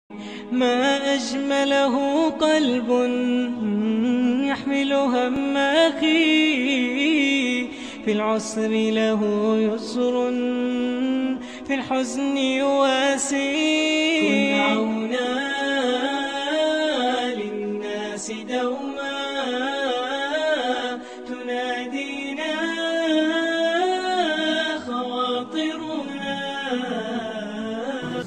ما أجمله قلب يحمل هم أخي في العسر له يسر في الحزن يواسي كن عونا للناس دوما تنادينا خواطرنا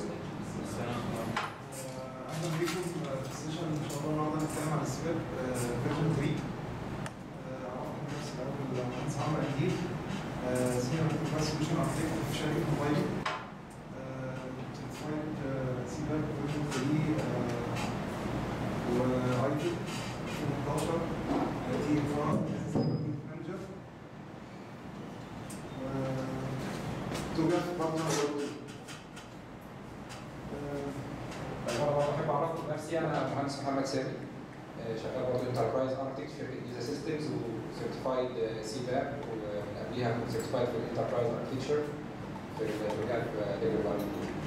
اهلا بيكم في السيشن ان شاء الله النهارده هنتكلم عن السباق فيرجن 3 اعرفكم بنفسي الاول مهندس عمرو قنديل سينيور انتربرايز سوليوشن اركتكت في شركه موبايلي سيرتيفايد سيباك فيرجن 3 واي تي 2011 تي فرع مانجر توجد برضه أنا بحب أعرفكم بنفسي أنا مهندس محمد سامي آه، شغال برضه انتربرايز اركتكت في شركة جيزا سيستمز وسيرتيفايد سي باب ومن قبليها كنت سيرتيفايد في الانتربرايز اركتكتشر في المجال ليفل 1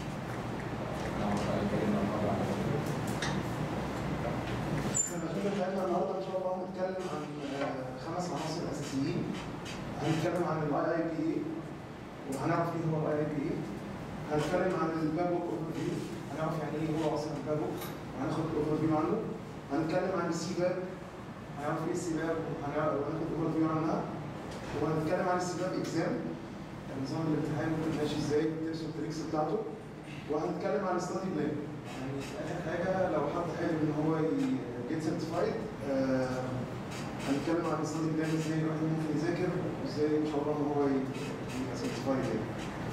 الأجندة بتاعتنا النهارده إن شاء الله هنتكلم عن آه، خمس عناصر أساسيين. هنتكلم عن الاي اي بي اي وهنعرف ايه هو الاي اي بي اي. هنتكلم عن البابوك اوفر فيو هنعرف يعني ايه هو اصلا البابوك وهناخد اوفر فيو عنه. هنتكلم عن السي باب هنعرف ايه السي باب وهنعرف- وهناخد اوفر فيو عنها. وهنتكلم عن السي باب اكزام نظام الامتحان ممكن ماشي ازاي التبس والتريكس بتاعته. وهنتكلم عن ستادي بلان يعني اخر حاجه لو حد حابب ان هو جيت سيرتيفايد هنتكلم عن ستادي بلان ازاي الواحد ممكن يذاكر وازاي ان شاء الله ان هو يبقى سيرتيفايد يعني.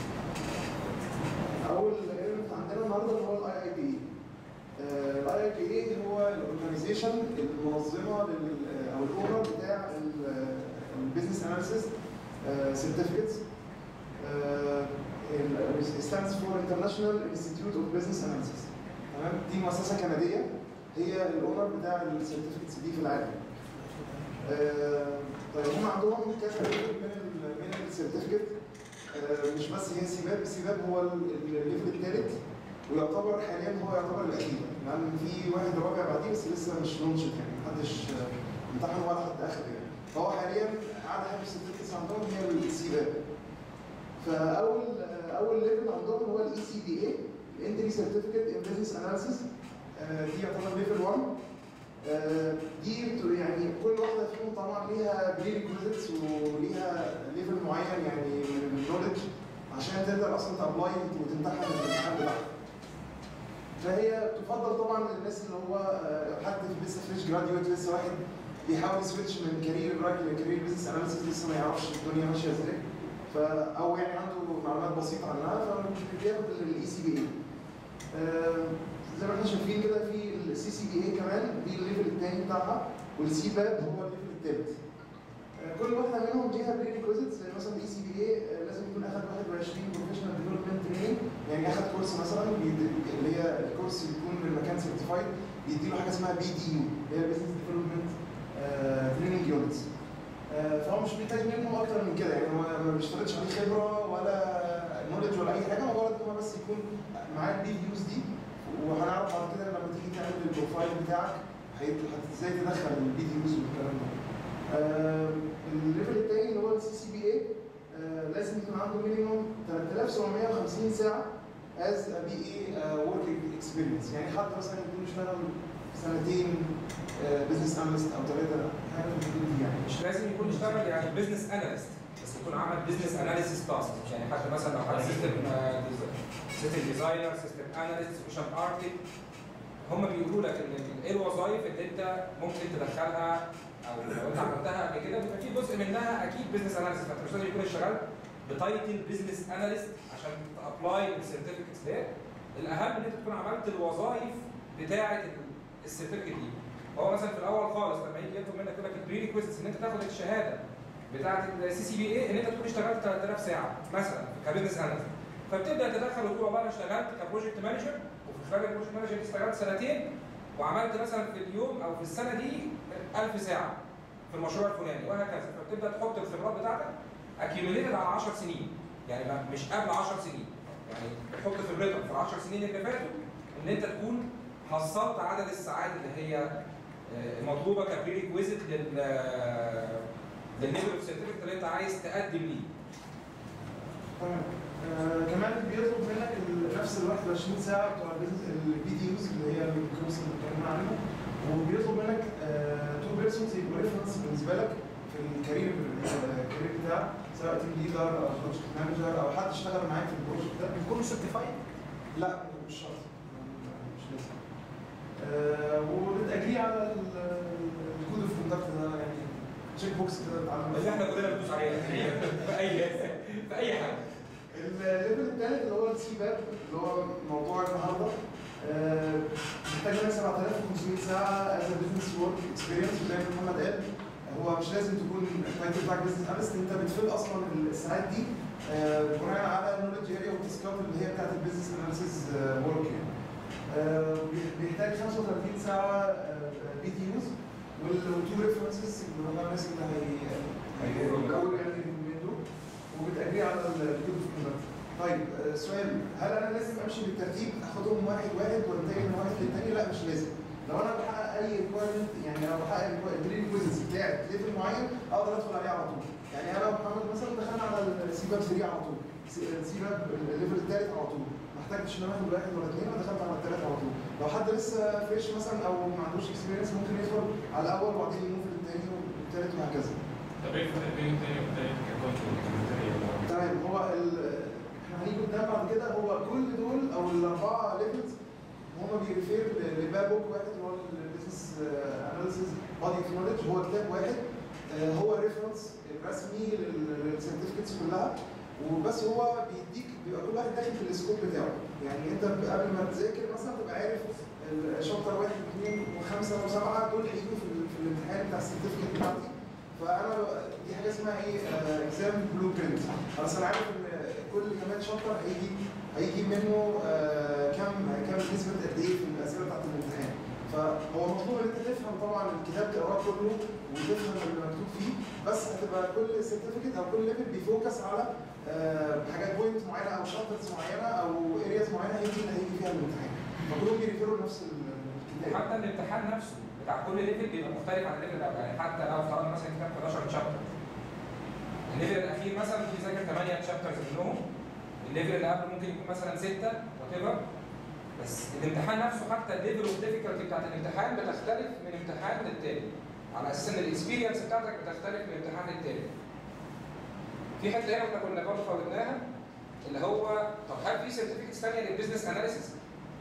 اول ايفنت عندنا النهارده اللي هو الاي اي بي الاي اي بي اي هو الاورجنايزيشن المنظمه لل او الاونر بتاع البيزنس اناليسيس سيرتيفيكتس stands for International Institute of Business Analysis تمام دي مؤسسه كنديه هي الاونر بتاع السيرتيفيكتس دي في العالم آه، طيب هم عندهم كذا ليفل من ال من السيرتيفيكت مش بس هي سيباب سيباب هو ال- الليفل الثالث ويعتبر حاليا هو يعتبر الاخير لان في واحد رابع بعديه بس لسه مش لونشت يعني محدش آه، امتحن ولا حد اخذ يعني فهو حاليا اعلى حاجه في السيرتيفيكتس عندهم هي السيباب فاول اول ليفل عندهم هو الاي سي بي اي الانتري سيرتيفيكت ان بزنس اناليسيس دي يعتبر ليفل 1 آه، دي بت- يعني كل واحده فيهم طبعا ليها بري ريكويزيتس وليها ليفل معين يعني من النولج عشان تقدر اصلا تابلاي وتمتحن الامتحان بتاعها. فهي تفضل طبعا للناس اللي هو آه، حد لسه فريش جراديويت لسه واحد بيحاول يسويتش من كارير رايح لكارير بزنس اناليسيس لسه ما يعرفش الدنيا ماشيه ازاي. ف او يعني عنده معلومات بسيطه عنها فمش بياخد الاي سي بي اي. زي ما احنا شايفين كده في السي سي بي اي كمان دي الليفل الثاني بتاعها والسي باب هو الليفل الثالث. كل واحده منهم ليها بري ريكويزيتس زي مثلا الاي سي بي اي لازم يكون اخذ 21 بروفيشنال ديفلوبمنت تريننج يعني اخذ كورس مثلا بيد- اللي هي الكورس بيكون من مكان سيرتيفايد بيديله حاجه اسمها بي دي يو اللي هي بزنس ديفلوبمنت تريننج يونتس. فهو مش محتاج منه اكتر من كده يعني هو ما بيشترطش عليه خبره ولا نولج ولا اي حاجه مجرد ان هو بس يكون معاه البي يوز دي وهنعرف بعد كده لما تيجي تعمل البروفايل بتاعك هيت- هت- ازاي تدخل البي يوز والكلام ده. آه، الليفل الثاني اللي هو السي سي بي اي لازم يكون عنده مينيموم 3750 ساعه از بي اي ورك اكسبيرينس يعني حد مثلا يكون اشتغل سنتين بزنس اناليست او ثلاثه حاجه في الحدود دي يعني مش لازم يكون اشتغل يعني بزنس اناليست بس يكون عمل بزنس اناليسيس تاسك يعني حتى مثلا لو حد سيستم سيستم ديزاينر سيستم اناليست سوليوشن اركتكت هم بيقولوا لك ان ال- ايه الوظائف اللي انت ممكن تدخلها او لو انت عملتها قبل كده بيبقى في جزء منها اكيد بزنس اناليست فانت مش لازم يكون اشتغلت بتايتل بزنس اناليست عشان تابلاي السيرتيفيكتس ديت الاهم ان انت تكون عملت الوظائف بتاعه السيرتيفيكت دي هو مثلا في الاول خالص لما يجي يطلب منك يقول لك البري ريكويست ان انت تاخد الشهاده بتاعه السي سي بي اي ان انت تكون اشتغلت 3000 ساعه مثلا كبزنس اناليست فبتبدا تدخل وتقول والله انا اشتغلت كبروجكت مانجر وفي خلال البروجكت مانجر دي اشتغلت سنتين وعملت مثلا في اليوم او في السنه دي 1000 ساعه في المشروع الفلاني وهكذا فبتبدا تحط الخبرات بتاعتك اكيوميليتد على 10 سنين يعني ما- مش قبل 10 سنين يعني تحط خبرتك في ال 10 سنين اللي فاتوا ان انت تكون حصلت عدد الساعات اللي هي آه، مطلوبه كبري ريكويزيت لل للليفل اوف سيرتيفيكت اللي انت عايز تقدم ليه. تمام آه كمان بيطلب منك ال- نفس ال 21 ساعه بتوع البيزنس البي دي يوز اللي هي الكورس اللي اتكلمنا عنه وبيطلب منك تو بيرسونز يبقوا ريفرنس بالنسبه لك في الكارير الكارير بتاعك سواء تيم ليدر او بروجكت مانجر او حد اشتغل معاك في البروجكت ده بيكونوا سيرتيفايد لا مش شرط مش لازم آه وبتأجريه على الكود اوف كوندكت ده يعني تشيك بوكس كده تتعلم اللي احنا كلنا بندوس عليها في اي في اي حاجه. الليفل الثالث اللي هو السي باب اللي هو موضوع النهارده آه، محتاج منك 7500 ساعه از بزنس ورك اكسبيرينس زي ما محمد قال هو مش لازم تكون التايتل بتاعك بزنس اناليست انت بتفل اصلا الساعات دي آه، بناء على النولج اريا والتاسكات اللي هي بتاعت البيزنس اناليسيز ورك يعني. آه، بيحتاج 35 ساعه بي تي يوز والتو ريفرنسز اللي هم الناس اللي هي هيقولوا يعني من دول وبتأجريه على الكود اوف كوندكت. طيب آه، سؤال هل انا لازم امشي بالترتيب اخدهم واحد واحد وانتقل من واحد للتاني؟ لا مش لازم. لو انا بحقق اي ريكويرمنت يعني لو بحقق البري ريكويزيتس بتاعت ليفل معين اقدر ادخل عليه على طول. يعني انا ومحمد مثلا دخلنا على السي باب 3 على طول. سي باب الليفل الثالث على طول. ما احتاجتش ان انا اخد واحد ولا اثنين انا دخلت على الثالث على طول. لو حد لسه فريش مثلا او ما عندوش اكسبيرينس ممكن يدخل على الاول وبعدين يموف للثاني والثالث وهكذا. طب ايه الفرق بين التاني والتالت ككونتنت تمام هو ال... احنا هنيجي قدام بعد كده هو كل دول او الاربعه ليفلز هم بيريفير لباب بوك واحد اللي هو البيزنس اناليسيز بادي نولج هو كتاب واحد آه، هو الريفرنس الرسمي للسيرتيفيكتس كلها وبس هو بيديك بيبقى كل واحد داخل في السكوب بتاعه يعني انت قبل ما تذاكر مثلا تبقى عارف الشابتر واحد واثنين وخمسه وسبعه دول هيجوا في, ال- في الامتحان بتاع السيرتيفيكت بتاعتي فانا دي حاجه اسمها ايه اكزام بلو برنت خلاص انا عارف ان كل كمان شابتر هيجي هيجي منه آه، كم كم نسبه قد ايه في الاسئله بتاعت الامتحان فهو مطلوب ان انت تفهم طبعا الكتاب تقراه كله وتفهم اللي مكتوب فيه بس هتبقى كل سيرتيفيكت او كل ليفل بيفوكس على آه، حاجات بوينت معينه او شابترز معينه او ارياز معينه هي دي اللي هيجي فيها الامتحان فكلهم بيريفيروا لنفس الكتاب حتى الامتحان نفسه بتاع كل ليفل بيبقى مختلف عن الليفل الاول يعني حتى لو افترضنا مثلا كتاب 11 شابتر الليفل الاخير مثلا ممكن يذاكر 8 شابترز منهم الليفل اللي قبله ممكن يكون مثلا 6 وات بس الامتحان نفسه حتى الليفل اوف ديفيكالتي بتاعت الامتحان بتختلف من امتحان للتاني على اساس ان الاكسبيرينس بتاعتك بتختلف من امتحان للتاني في حته هنا احنا كنا برضه فوتناها اللي هو طب هل في سيرتيفيكتس ثانيه للبزنس اناليسيس؟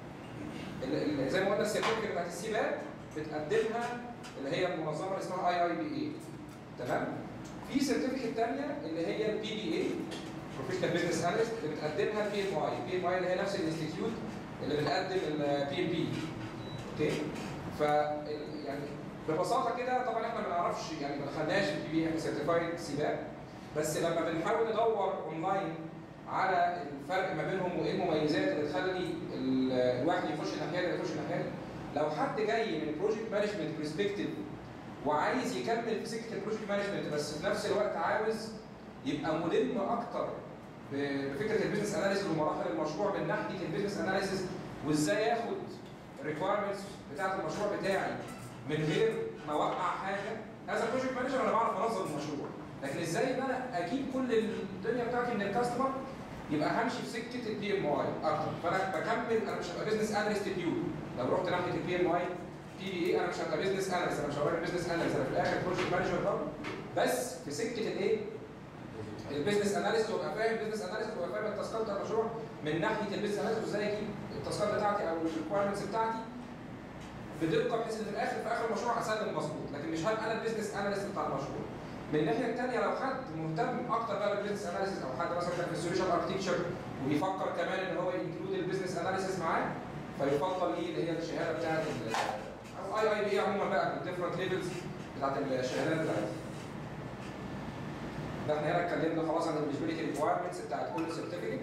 ال- ال- زي ما قلنا السيرتيفيكت بتاعت السي باب بتقدمها اللي هي المنظمه اللي اسمها اي اي بي اي تمام؟ في سيرتيفيكت ثانيه اللي هي البي بي اي بروفيشنال بزنس اناليست اللي بتقدمها البي ام اي، البي ام اي اللي هي نفس الانستتيوت اللي بتقدم البي ام بي اوكي؟ ف يعني ببساطه كده طبعا احنا ما نعرفش يعني ما دخلناش في البي بي احنا سيرتيفايد سي باب بس لما بنحاول ندور اونلاين على الفرق ما بينهم وايه المميزات اللي تخلي ال- الواحد يخش الناحيه دي يخش الناحيه دي لو حد جاي من بروجكت مانجمنت برسبكتيف وعايز يكمل في سكه البروجكت مانجمنت بس في نفس الوقت عاوز يبقى ملم اكتر ب- بفكره البيزنس اناليسيس ومراحل المشروع من ناحيه البيزنس اناليسيس وازاي ياخد الريكوايرمنتس بتاعه المشروع بتاعي من غير ما اوقع حاجه از بروجكت مانجر انا بعرف انظم المشروع لكن ازاي ان انا اجيب كل الدنيا بتاعتي من الكاستمر يبقى همشي في سكه البي ام اي اكتر فانا بكمل انا مش هبقى بزنس اناليست بيور لو رحت ناحيه البي ام اي بي دي اي انا مش هبقى بزنس اناليست انا مش هبقى بزنس اناليست انا في الاخر بروجكت مانجر برضه بس في سكه الايه؟ البيزنس اناليست وابقى فاهم بزنس اناليست وابقى فاهم التاسكات بتاع المشروع من ناحيه البيزنس اناليست وازاي اجيب التاسكات بتاعتي او الريكوايرمنتس بتاعتي بدقه بحيث ان في الاخر في اخر المشروع اسلم مظبوط لكن مش هبقى انا البيزنس اناليست بتاع المشروع من الناحيه الثانيه لو حد مهتم اكتر بقى بالبيزنس اناليسيس او حد مثلا كان في السوليوشن اركتكتشر وبيفكر كمان ان هو انكلود البيزنس اناليسيس معاه فيفضل ليه اللي هي الشهاده بتاعت ال- او اي اي بي عموما بقى بالديفرنت ليفلز بتاعت الشهادات بتاعتها. ده احنا هنا اتكلمنا خلاص عن الاليجيبيليتي ريكوايرمنتس بتاعت كل سيرتيفيكت.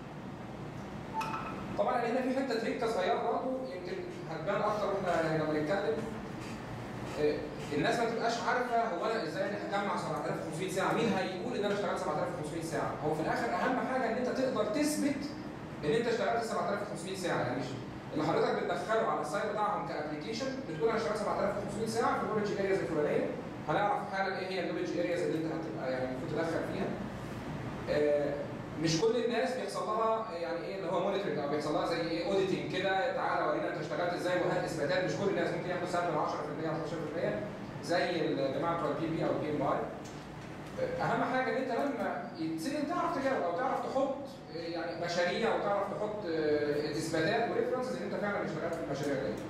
طبعا هنا في حته تريكه صغيره برضه يمكن هتبان اكتر واحنا لما بنتكلم آه، الناس ما تبقاش عارفه هو انا ازاي انا هجمع 7500 ساعه مين هيقول ان انا اشتغلت 7500 ساعه هو في الاخر اهم حاجه ان انت تقدر تثبت ان انت اشتغلت 7500 ساعه يعني مش اللي حضرتك بتدخله على السايت بتاعهم كابلكيشن بتقول انا اشتغلت 7500 ساعه في النولج ارياز الفلانيه هنعرف حالا ايه هي النولج ارياز اللي انت هتبقى يعني المفروض تدخل فيها آه، مش كل الناس بيحصل لها يعني ايه اللي هو مونيتورنج او بيحصل لها زي ايه اوديتنج كده تعالى ورينا انت اشتغلت ازاي وهات اثباتات مش كل الناس ممكن ياخدوا سهم 10% او 15% زي الجماعه بتوع البي بي او البي ام اي اهم حاجه ان انت لما يتسال تعرف تجاوب او تعرف تحط آه، يعني مشاريع وتعرف تحط آه، اثباتات وريفرنسز ان انت فعلا اشتغلت في المشاريع دي.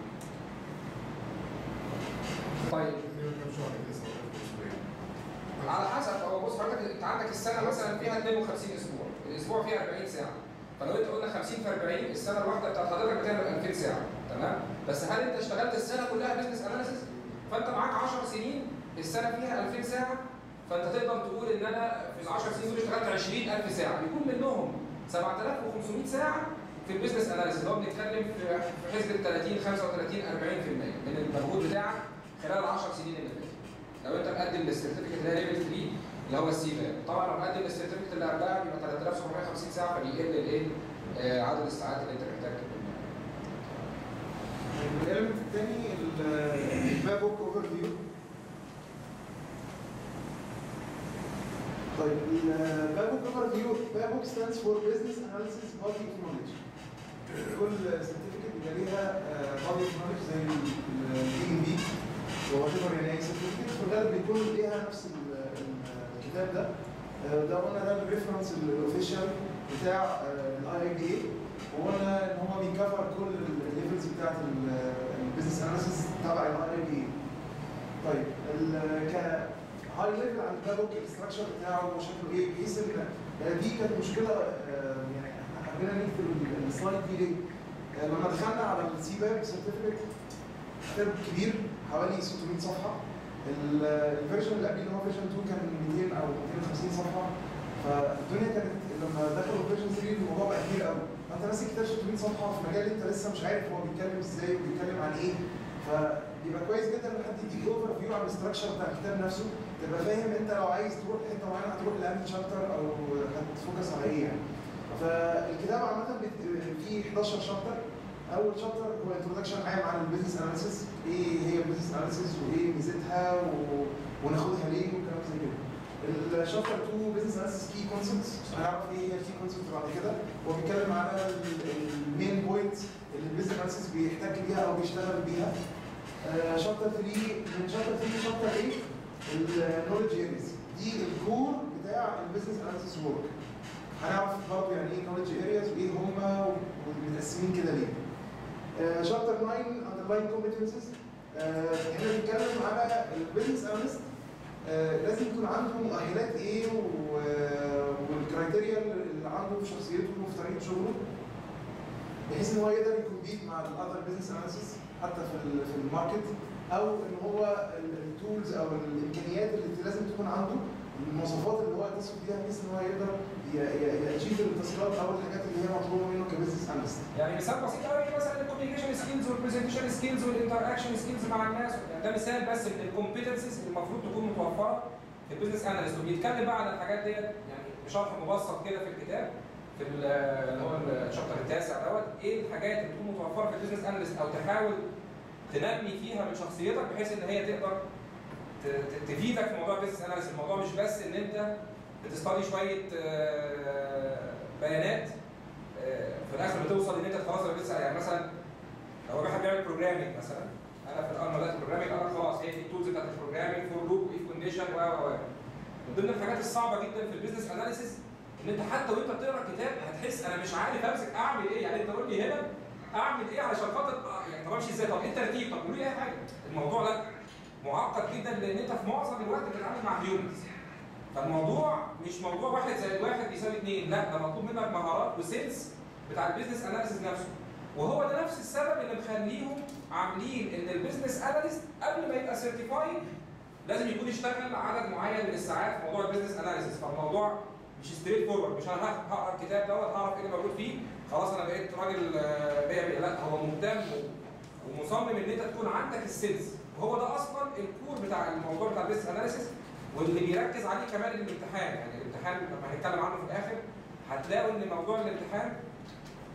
طيب على حسب هو بص حضرتك انت عندك السنه مثلا فيها 52 اسبوع، الاسبوع فيها 40 ساعه. فلو انت قلنا 50 في 40 السنه الواحده بتاعت حضرتك بتعمل 2000 ساعه تمام؟ بس هل انت اشتغلت السنه كلها بزنس اناليسيس؟ فانت معاك 10 سنين السنه فيها 2000 ساعه فانت تقدر تقول ان انا في ال 10 سنين دول اشتغلت 20000 ساعه يكون منهم 7500 ساعه في البيزنس اناليسيس اللي هو بنتكلم في في حسبه 30 35 40% من المجهود بتاعك خلال ال 10 سنين اللي فاتت. لو انت مقدم للسيرتيفيكت اللي هي ليفل 3 اللي هو السي فاب طبعا لو مقدم للسيرتيفيكت اللي قبلها بيبقى 3750 ساعه فبيقل الايه آه، عدد الساعات اللي انت محتاج تكون الاليمنت الثاني الباب بوك اوفر فيو طيب الباب بوك اوفر فيو باب بوك stands for business analysis body of knowledge كل سيرتيفيكت بيبقى ليها body of knowledge زي البي ام بي وهو شبه يعني اي سيرتيفيكت في الغالب بيكون ليها نفس ال- ال- الكتاب ده آه، ده قلنا ده الريفرنس الاوفيشال بتاع الاي اي بي اي وقلنا ان هو بيكفر كل الليفلز بتاعت البيزنس اناليسيس تبع الاي اي بي اي طيب ال- ك هاي ليفل عن الباب الاستراكشر بتاعه وشكله ايه بحيث ان آه، دي كانت مشكله آه، يعني احنا حبينا نكتب ال- السلايد دي ليه؟ آه، لما دخلنا على السي باب سيرتيفيكت كتاب كبير حوالي 600 صفحه ال- الفيرجن اللي قبليه اللي هو فيرجن 2 كان 200 او 250 صفحه فالدنيا كانت لما دخلوا فيرجن 3 الموضوع بقى كبير قوي فانت ماسك كتاب 600 صفحه في مجال انت لسه مش عارف هو بيتكلم ازاي وبيتكلم عن ايه فبيبقى كويس جدا ان حد يديك اوفر فيو عن الاستراكشر بتاع الكتاب نفسه تبقى فاهم انت لو عايز تروح لحته معينه هتروح لانهي شابتر او هتفوكس على ايه يعني فالكتاب عامه بت- فيه 11 شابتر اول شابتر هو انتروداكشن عام عن البيزنس اناليسيس ايه هي البيزنس اناليسيس وايه ميزتها و... وناخدها ليه وكلام زي كده الشابتر 2 بيزنس اناليسيس كي كونسبتس هنعرف ايه هي الكي كونسبت بعد كده هو بيتكلم على المين بوينت اللي البيزنس اناليسيس بيحتك بيها او بيشتغل بيها شابتر 3 من شابتر 3 لشابتر 8 النولج اريز دي الكور بتاع البيزنس اناليسيس وورك هنعرف برضه يعني ايه نولج ارياز وايه هم ومتقسمين كده ليه شابتر 9 underlying competencies آه، هنا بنتكلم على البيزنس اناليست لازم يكون عنده مؤهلات ايه و- والكرايتيريا اللي عنده في شخصيته وفي طريقه شغله بحيث ان هو يقدر يكمبيت مع الاذر بزنس اناليسيس حتى في ال- في الماركت او ان هو التولز او الامكانيات اللي لازم تكون عنده المواصفات اللي هو يتصف بيها بحيث ان هو يقدر ياتشيف التاسكات او الحاجات اللي هي مطلوبه منه كبزنس اناليست يعني مثال بسيط قوي مثلا الكوميونيكيشن سكيلز والبرزنتيشن سكيلز والانتر اكشن سكيلز مع الناس يعني ده مثال بس من الكومبيتنسز اللي المفروض تكون متوفره في البيزنس اناليست وبيتكلم بقى عن الحاجات ديت يعني بشرح مبسط كده في الكتاب في ال- اللي هو الشابتر التاسع دوت ايه الحاجات اللي تكون متوفره في البيزنس اناليست او تحاول تنمي فيها من شخصيتك بحيث ان هي تقدر ت- ت- تفيدك في موضوع البيزنس اناليست الموضوع مش بس ان انت بتستدي شويه آه، بيانات آه، في الاخر بتوصل ان انت خلاص بتسال يعني مثلا لو واحد بيعمل بروجرامنج مثلا انا في الاول ما بدات بروجرامنج انا خلاص هي دي التولز بتاعت البروجرامنج فور لوب واف كونديشن و و و من ضمن الحاجات الصعبه جدا في البيزنس اناليسيس ان انت حتى وانت بتقرا الكتاب هتحس انا مش عارف امسك اعمل ايه يعني انت قول لي هنا اعمل ايه علشان خاطر آه، يعني طب امشي ازاي طب ايه الترتيب طب قولوا لي اي حاجه الموضوع لا معقد جدا لان انت في معظم الوقت بتتعامل مع هيومنز فالموضوع مش موضوع واحد زائد واحد بيساوي اثنين لا ده مطلوب منك مهارات وسيلز بتاع البيزنس اناليسيس نفسه وهو ده نفس السبب اللي مخليهم عاملين ان البيزنس اناليست قبل ما يبقى سيرتيفايد لازم يكون اشتغل عدد معين من الساعات في موضوع البيزنس اناليسيس فالموضوع مش ستريت فورورد مش انا هق- هقرا الكتاب دوت هعرف ايه اللي موجود فيه خلاص انا بقيت راجل آه، بيع بيع لا هو مهتم و- ومصمم ان انت تكون عندك السيلز وهو ده اصلا الكور بتاع الموضوع بتاع البيزنس اناليسيس واللي بيركز عليه كمان الامتحان يعني الامتحان لما هنتكلم عنه في الاخر هتلاقوا ان موضوع الامتحان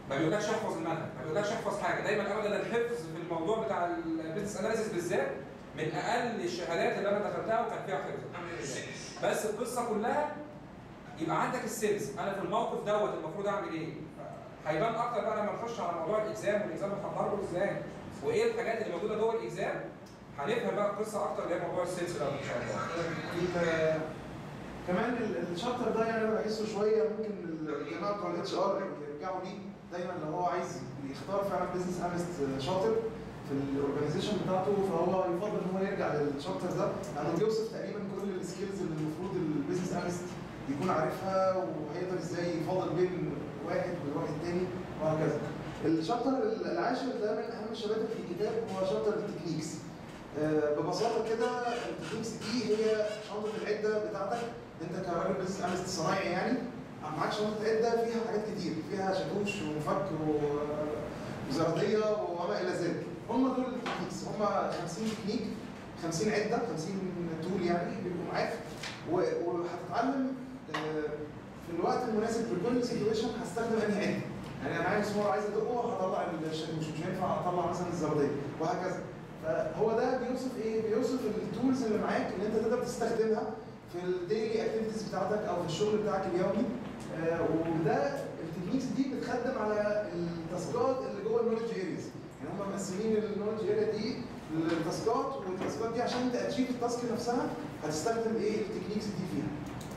ما بيقولكش احفظ المنهج ما بيقولكش احفظ حاجه دايما ابدا الحفظ في الموضوع بتاع البيزنس اناليسيس بالذات من اقل الشهادات اللي انا دخلتها وكان فيها حفظ الحمد لله بس القصه كلها يبقى عندك السيلز انا في الموقف دوت المفروض اعمل ايه هيبان اكتر بقى لما نخش على موضوع الاكزام والاكزام بنحضره ازاي وايه الحاجات اللي موجوده جوه الاكزام هنفهم بقى القصه اكتر اللي هي موضوع السيلز ده ان شاء الله ال- كمان ال- الشابتر ده يعني انا بحسه شويه ممكن الجماعه بتوع الاتش ار يرجعوا ليه دايما لو هو عايز يختار فعلا بزنس اناليست شاطر في الاورجنايزيشن بتاعته فهو يفضل ان هو يرجع للشابتر ده لانه بيوصف تقريبا كل السكيلز اللي المفروض البيزنس اناليست يكون عارفها وهيقدر ازاي يفاضل بين واحد والواحد التاني وهكذا. الشابتر العاشر ده من اهم الشباتر في الكتاب هو شابتر التكنيكس. آه، ببساطه كده التكنيكس دي هي شنطه العده بتاعتك انت كراجل بزنس اناليست صنايعي يعني معاك شنطه عده فيها حاجات كتير فيها شاكوش ومفك و- وزرديه وما الى ذلك هم دول التكنيكس هم 50 تكنيك 50 عده 50 تول يعني بيبقوا معاك و- وهتتعلم آه، في الوقت المناسب لكل سيتويشن هستخدم انهي عده يعني انا معايا مسمار عايز ادقه هطلع الشاكوش مش هينفع اطلع مثلا الزرديه وهكذا فهو ده بيوصف ايه؟ بيوصف التولز اللي معاك اللي انت تقدر تستخدمها في الديلي اكتيفيتيز بتاعتك او في الشغل بتاعك اليومي آه، وده التكنيكس دي بتخدم على التاسكات اللي جوه النولج ارياز يعني هم مقسمين النولج اريا دي للتاسكات والتاسكات دي عشان تاتشيف التاسك نفسها هتستخدم ايه التكنيكس دي فيها.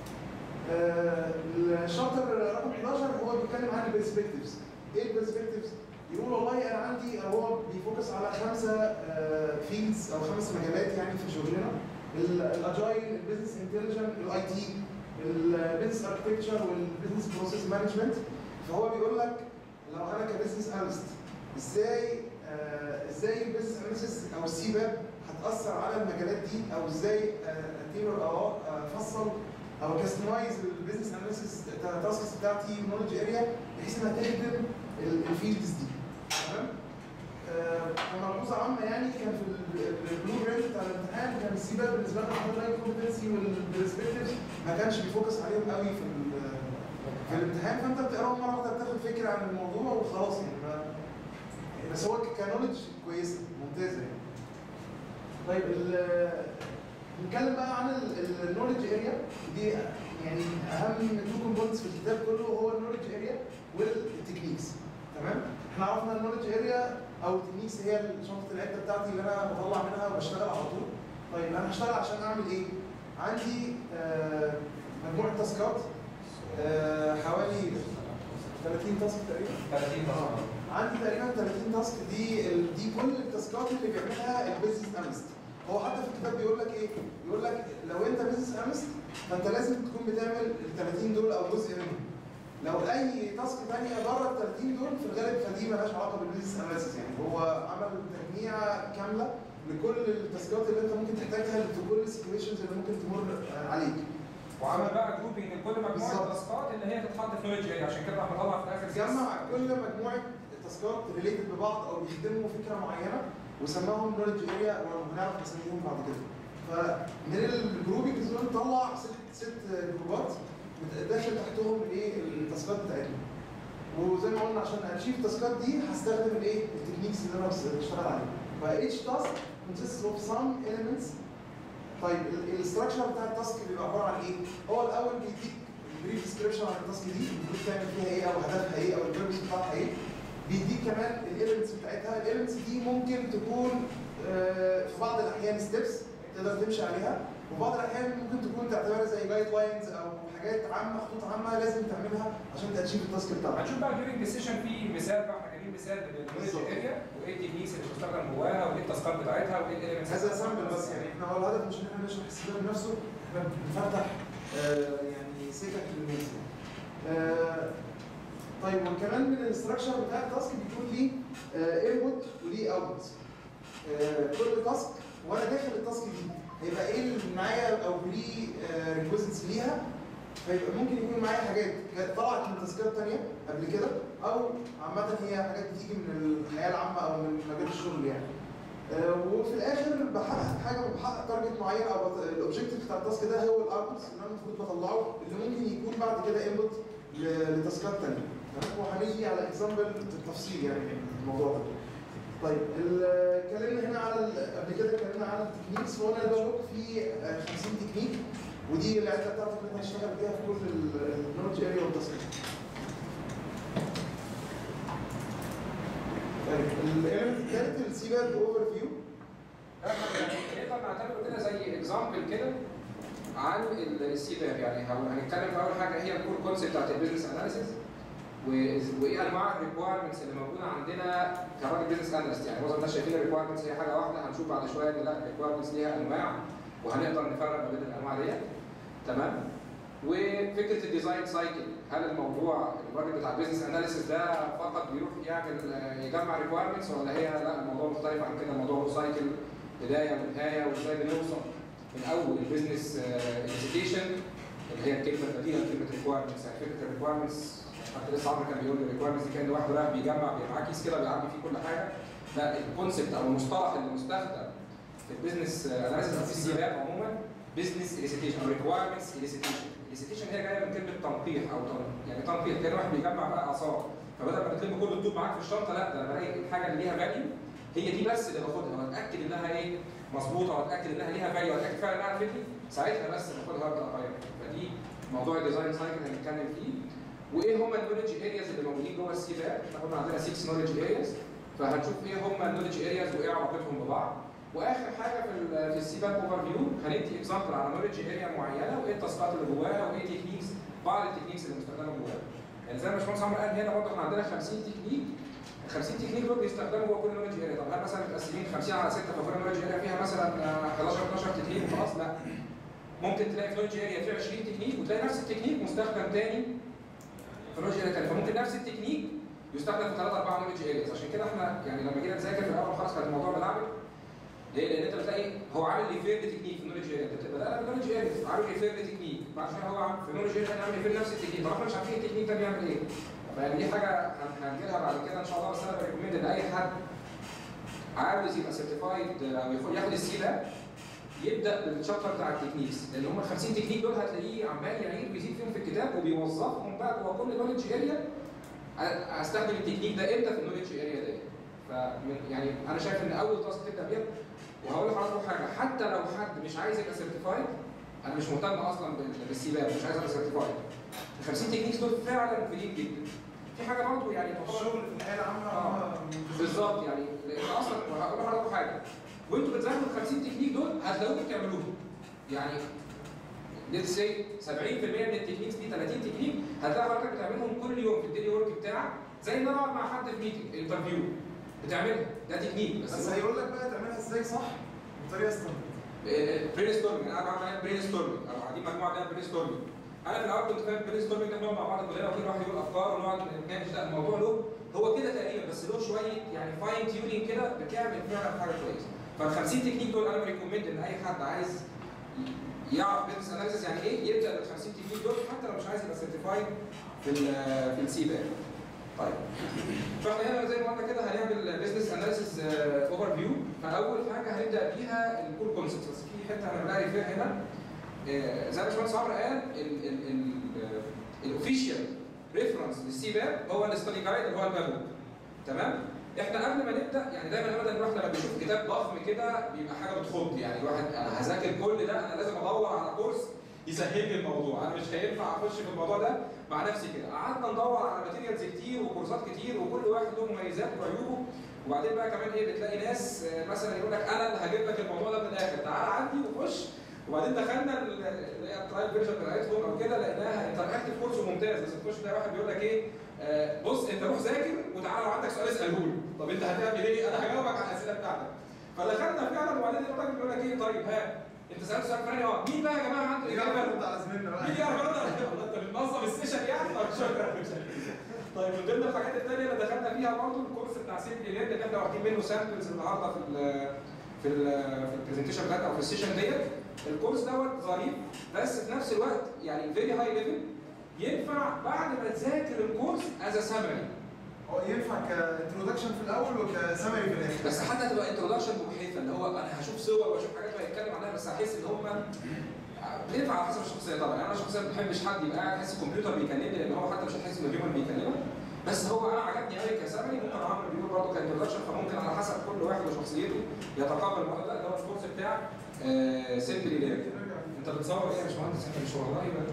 آه، الشابتر رقم 11 هو بيتكلم عن البرسبكتيفز ايه البرسبكتيفز؟ يقول والله انا عندي هو بيفوكس على خمسه فيلدز او خمس مجالات يعني في شغلنا الاجايل البيزنس انتليجنت الاي تي البيزنس اركتكتشر والبيزنس بروسيس مانجمنت فهو بيقول لك لو انا كبزنس اناليست ازاي آه، ازاي البيزنس اناليسيس او السي باب هتاثر على المجالات دي او ازاي اتيبر او افصل او كاستمايز البيزنس اناليسيس تاسكس بتاعتي نولج اريا بحيث انها تخدم الفيلدز دي تمام آه، كملحوظه عامه يعني كان في البلو برنت بتاع الامتحان كان السي باب بالنسبه لنا اللاين كومبتنسي والبرسبكتيفز ما كانش بيفوكس عليهم قوي في ال- في الامتحان فانت بتقراهم مره واحده بتاخد فكره عن الموضوع وخلاص يعني ما بس هو كنولج كويسه ممتازه يعني طيب ال- نتكلم بقى عن النولج اريا دي يعني اهم تو كومبوننتس في الكتاب كله هو النولج اريا والتكنيكس تمام احنا عرفنا النولج اريا او التكنيكس هي شنطه العده بتاعتي اللي انا بطلع منها وبشتغل على طول طيب انا هشتغل عشان اعمل ايه عندي آه مجموعه تاسكات آه حوالي 30 تاسك تقريبا 30 اه عندي تقريبا 30 تاسك دي ال- دي كل التاسكات اللي بيعملها البيزنس اناليست هو حتى في الكتاب بيقول لك ايه؟ بيقول لك لو انت بيزنس اناليست فانت لازم تكون بتعمل ال 30 دول او جزء منهم. لو اي تاسك ثانيه بره ال 30 دول في الغالب فدي مالهاش علاقه بالبيزنس اناليسيس يعني هو عمل تجميعه كامله لكل التاسكات اللي انت ممكن تحتاجها في كل السيتويشنز اللي ممكن تمر آه، عليك. وعمل بقى جروبنج لكل مجموعه بالظبط. تاسكات اللي هي تتحط في نولج اريا عشان كده راح نطلع في الاخر جمع كل مجموعه تاسكات ريليتد ببعض او بيخدموا فكره معينه وسماهم نولج اريا وهنعرف نسميهم بعد كده. فمن الجروبنج دول طلع ست ست جروبات داخل تحتهم الايه التاسكات بتاعتهم. وزي ما قلنا عشان اتشيف التاسكات دي هستخدم الايه التكنيكس اللي انا بس- بشتغل عليها. فايتش تاسك consists of some elements طيب الاستراكشر بتاع التاسك بيبقى عباره عن ايه؟ هو الاول بيديك بريف ديسكربشن عن التاسك دي المفروض تعمل فيها ايه او هدفها ايه او البيربس بتاعها ايه بيديك كمان الاليمنتس بتاعتها الاليمنتس دي ممكن تكون آه، في بعض الاحيان ستيبس تقدر تمشي عليها وبعض الاحيان ممكن تكون تعتبرها زي جايد لاينز او حاجات عامه خطوط عامه لازم تعملها عشان تاتشيف التاسك بتاعك هنشوف بقى during the session في مثال بقى احنا جايبين مثال للنولج بالظبط. اريا وايه التكنيكس اللي بتستخدم جواها وايه التاسكات بتاعتها وايه الاليمنتس هذا سامبل بس يعني احنا هو الهدف مش ان احنا نشرح السبب نفسه احنا بنفتح آه، يعني سكك للناس آه، طيب وكمان من الاستراكشر بتاع التاسك بيكون ليه انبوت وليه اوتبوت كل تاسك وانا داخل التاسك دي هيبقى ايه اللي معايا او ليه ريكوزيتس ليها فيبقى ممكن يكون معايا حاجات كانت طلعت من تاسكات تانية قبل كده او عامة هي حاجات بتيجي من الحياة العامة او من مجال الشغل يعني آه، وفي الاخر بحقق حاجه بحقق تارجت معين او بت- الاوبجيكتيف بتاع التاسك ده هو الاوتبوت اللي انا المفروض بطلعه اللي ممكن يكون بعد كده انبوت لتاسكات ثانيه تمام وهنيجي على اكزامبل بالتفصيل يعني من الموضوع ده طيب ال- اتكلمنا هنا على ال- قبل كده اتكلمنا على التكنيكس وانا بقول في آه، 50 تكنيك ودي العده بتاعتك اللي انت هتشتغل بيها في كل النولج اريا والتصميم. طيب الاليمنت الثالث السيباد اوفر فيو احنا يعني نقدر نعتبره كده زي اكزامبل كده عن السي باب يعني هو- هنتكلم في اول حاجه هي الكور كونسيبت بتاعت البيزنس اناليسيس وايه انواع الريكوايرمنتس اللي موجوده عندنا كراجل بيزنس اناليست يعني معظم الناس شايفين الريكوايرمنتس هي حاجه واحده هنشوف بعد شويه ان لا الريكوايرمنتس ليها انواع وهنقدر نفرق ما بين الانواع ديت تمام وفكره الديزاين سايكل هل الموضوع الراجل بتاع البيزنس اناليسيس ده فقط بيروح يعمل يجمع ريكوايرمنتس ولا هي لا الموضوع مختلف عن كده الموضوع له سايكل بدايه ونهايه وازاي بنوصل من اول البيزنس انفستيشن اللي هي الكلمه البديله لكلمه ريكوايرمنتس يعني فكره الريكوايرمنتس حتى لسه عمرو كان بيقول لي الريكوايرمنتس دي كان واحد رايح بيجمع معاه كيس كده بيعبي فيه كل حاجه لا الكونسبت او المصطلح اللي مستخدم في البيزنس اناليسيس في السي باب عموما بزنس اليسيتيشن او ريكوايرمنتس اليسيتيشن اليسيتيشن هي جايه من كلمه تنقيح او تن... يعني تنقيح كان واحد بيجمع بقى اثار فبدل ما تلم كل الطوب معاك في الشنطه لا ده انا بلاقي الحاجه اللي ليها فاليو هي دي بس اللي باخدها واتاكد انها ايه مظبوطه واتاكد انها ليها فاليو واتاكد فعلا انها عرفتني ساعتها بس باخدها وابدا اغير فدي موضوع الديزاين سايكل هنتكلم فيه وايه هم النولج ارياز اللي موجودين جوه السي باب احنا قلنا عندنا 6 نولج ارياز فهنشوف ايه هم النولج ارياز وايه علاقتهم ببعض واخر حاجه في ال في السي باب اوفر فيو هندي اكزامبل على نولج اريا معينه وايه التاسكات اللي جواها وايه تكنيكس بعض التكنيكس اللي مستخدمه جواها يعني زي ما باشمهندس عمرو قال هنا برضه احنا عندنا 50 تكنيك ال 50 تكنيك دول بيستخدموا جوه كل نولج اريا طب هل مثلا متقسمين 50 على 6 فكل نولج اريا فيها مثلا آه، 11 12 تكنيك وخلاص لا ممكن تلاقي في نولج اريا فيه 20 تكنيك وتلاقي نفس التكنيك مستخدم تاني في نولج اريا تاني فممكن نفس التكنيك يستخدم في 3 4 نولج ارياز عشان كده احنا يعني لما جينا نذاكر في الاول خالص كان الموضوع ملعبك ليه؟ لان انت بتلاقي هو عامل ريفير لتكنيك في النولج اريا انت بدأنا بالنولج اريا عامل ريفير لتكنيك بعد شويه هو عامل في النولج اريا عامل ريفير نفس التكنيك طب احنا مش عارفين التكنيك ده بيعمل ايه فيعني دي حاجه هن- هنجيلها بعد كده ان شاء الله بس انا بريكومند ان اي حد عاوز يبقى سيرتيفايد او ياخد ياخد السي ده يبدا بالشابتر بتاع التكنيكس لان هم ال 50 تكنيك دول هتلاقيه عمال يعيد ويزيد فيهم في الكتاب وبيوظفهم بقى جوه كل نولج اريا استخدم التكنيك ده امتى في النولج اريا دي فمن يعني انا شايف ان اول تاسك تبدا بيها وهقول لحضراتكم حاجه حتى لو حد مش عايز يبقى سيرتيفايد انا مش مهتم اصلا بال- بالسيباب مش عايز ابقى سيرتيفايد ال 50 تكنيكس دول فعلا مفيدين جدا في حاجه برضه يعني تعتبر الشغل في النهايه العامه آه. هم بالظبط يعني لان اصلا هقول لحضراتكم حاجه وانتوا بتذاكروا ال 50 تكنيك دول هتلاقوكم بتعملوهم يعني ليتس سي 70% من التكنيكس دي 30 تكنيك هتلاقي حضرتك بتعملهم كل يوم في الديلي ورك بتاعك زي ان انا اقعد مع حد في ميتنج انترفيو بتعملها ده تكنيك بس, بس هيقول لك بقى تعملها ازاي صح بطريقه ستاندرد برين ستورمنج انا قاعد بعمل برين ستورمنج او قاعدين مجموعه بتعمل برين ستورمنج انا في الاول كنت فاهم برين ستورمنج احنا نقعد مع بعض كلنا وكل واحد يقول افكار ونقعد نتناقش لا الموضوع له هو كده تقريبا بس له شويه يعني فاين تيونينج كده بتعمل فعلا حاجه كويسه فال 50 تكنيك دول انا بريكومند ان اي حد عايز ي- يعرف بزنس اناليسيس يعني ايه يبدا بال 50 تكنيك دول حتى لو مش عايز يبقى سيرتيفايد في ال في السي باك طيب فاحنا هنا زي ما قلنا كده هنعمل بزنس اناليسيس اوفر فيو فاول حاجه هنبدا بيها الكور كونسبتس بس في حته انا بلاقي فيها هنا آه، زي ما باشمهندس عمرو قال الاوفيشال ريفرنس للسي باب هو الاستادي جايد اللي هو الباب تمام احنا قبل ما نبدا يعني دايما ابدا الواحد لما بيشوف كتاب ضخم كده بيبقى حاجه بتخض يعني الواحد انا هذاكر كل ده انا لازم ادور على كورس يسهل لي الموضوع انا مش هينفع اخش في الموضوع ده مع نفسي كده قعدنا ندور على ماتيريالز كتير وكورسات كتير وكل واحد له مميزات وعيوبه وبعدين بقى كمان ايه بتلاقي ناس آه، مثلا يقول لك انا اللي هجيب لك الموضوع ده من الاخر تعالى عندي وخش وبعدين دخلنا ال- اللي هي الترايل فيرجن بتاعتهم او كده لقيناها انتراكتيف كورس ممتاز بس تخش تلاقي واحد بيقول لك ايه آه، بص انت روح ذاكر وتعالى لو عندك سؤال اساله لي طب انت هتعمل ايه؟ انا هجاوبك على الاسئله بتاعتك فدخلنا فعلا وبعدين الراجل بيقول لك ايه طيب ها انت سالت سؤال فلاني اه مين بقى يا جماعه عنده يعرف اجابه يرد على زميلنا بقى مين يعرف يرد على الإجابة؟ انت بتنظم السيشن يعني طب شكرا طيب من ضمن الحاجات الثانيه اللي دخلنا فيها برضه الكورس بتاع سيمبلي ليرن اللي احنا واخدين منه سامبلز النهارده في ال في ال في البرزنتيشن بتاعتنا او في السيشن ديت الكورس دوت ظريف بس في نفس الوقت يعني فيري هاي ليفل ينفع بعد ما تذاكر الكورس از سامري هو ينفع كانترودكشن في الاول وكسمري في الاخر بس حتى تبقى انتروداكشن مخيفه اللي هو انا هشوف صور واشوف حاجات وهيتكلم عنها بس هحس ان هم بينفع على حسب الشخصيه طبعا يعني انا شخصيا ما بحبش حد يبقى قاعد يحس الكمبيوتر بيكلمني لان هو حتى مش هيحس ان الهيومن بيكلمه بس هو انا عجبني قوي كسبري ممكن عمرو بيقول برضه كانترودكشن فممكن على حسب كل واحد وشخصيته يتقبل الموضوع ده اللي هو الكورس بتاع سيمبلي ليرنينج انت بتصور ايه يا باشمهندس انت مش والله يبقى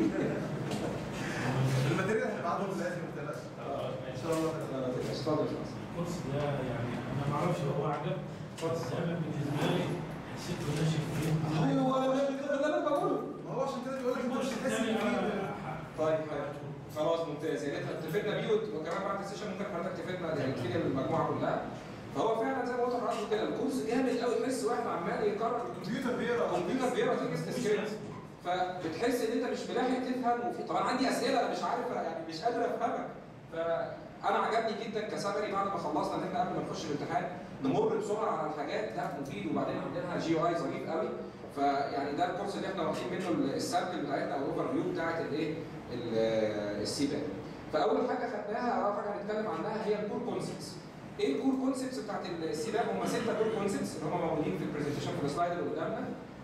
الماتيريال هنبعتهم في الاخر ما تقلقش ان شاء الله لا لا تبقاش اتفضل يا باشمهندس الكورس ده يعني انا ما اعرفش هو عجب بس انا بالنسبه لي حسيته ناشف فيه ايوه ده اللي انا بقوله ما هو عشان كده بيقول لك انت مش هتحس الثاني ان في أنا- طيب حلو. خلاص ممتاز يعني انت اتفقنا بيه وت- وكمان بعد السيشن ممكن حضرتك تفيدنا يعني تفيد المجموعه كلها فهو فعلا زي ما قلت لحضرتك كده الكورس جامد قوي تحس واحد عمال يكرر الكمبيوتر بيقرا الكمبيوتر بيقرا تكست سكريبت فبتحس ان انت مش ملاحق تفهم وفي طبعا عندي اسئله انا مش عارف يعني مش قادر افهمك فانا عجبني جدا كسبري بعد ما خلصنا ان احنا قبل ما نخش الامتحان نمر بسرعه على الحاجات ده مفيد وبعدين عندنا جي اي ظريف قوي فيعني ده الكورس اللي احنا واخدين منه السامبل بتاعتنا او الاوفر فيو بتاعت الايه السيبان فاول حاجه خدناها اول حاجه هنتكلم عنها هي الكور كونسبتس ايه الكور كونسبتس بتاعت السيبان هم سته كور كونسبتس اللي هم موجودين في البرزنتيشن في السلايد اللي قدامنا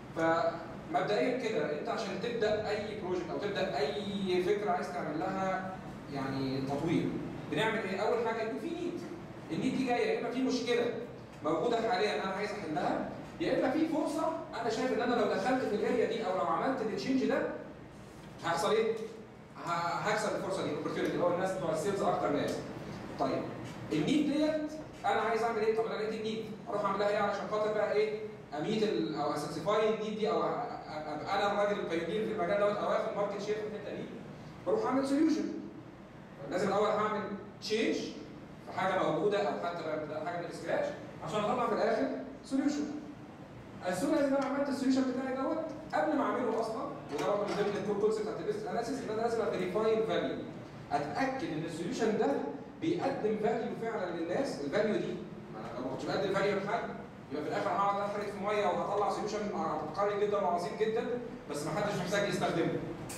فمبدئيا كده انت عشان تبدا اي بروجكت او تبدا اي فكره عايز تعمل لها يعني تطوير بنعمل ايه؟ اول حاجه يكون في نيد النيد دي جايه يا اما في مشكله موجوده حاليا انا عايز احلها يا اما في فرصه انا شايف ان انا لو دخلت في الاريا دي او لو عملت التشينج ده هيحصل ايه؟ ه- هكسب الفرصه دي الاوبورتيونيتي اللي هو الناس بتوع السيلز اكتر ناس. طيب النيد ديت انا عايز اعمل ايه؟ طب انا لقيت النيد اروح اعملها ايه عشان خاطر بقى ايه؟ اميت ال- او اسكسيفاي النيد دي او أ- أ- ابقى انا الراجل البايونير في المجال دوت او اخد ماركت شير في الحته دي بروح اعمل سوليوشن لازم الاول هعمل تشينج في حاجه موجوده او حتى ببدأ حاجه من السكراتش عشان اطلع في الاخر سوليوشن as soon as انا عملت السوليوشن بتاعي دوت قبل ما اعمله اصلا وده برضه من ضمن الكور كونسيبت بتاعت البيزنس اناليسيس ان انا لازم افيريفاي الفاليو اتاكد ان السوليوشن ده بيقدم فاليو فعلا للناس الفاليو دي ما انا لو ما كنتش بقدم فاليو لحد يبقى في الاخر هقعد احرق في ميه وهطلع سوليوشن عبقري جدا وعظيم جدا بس ما حدش محتاج يستخدمه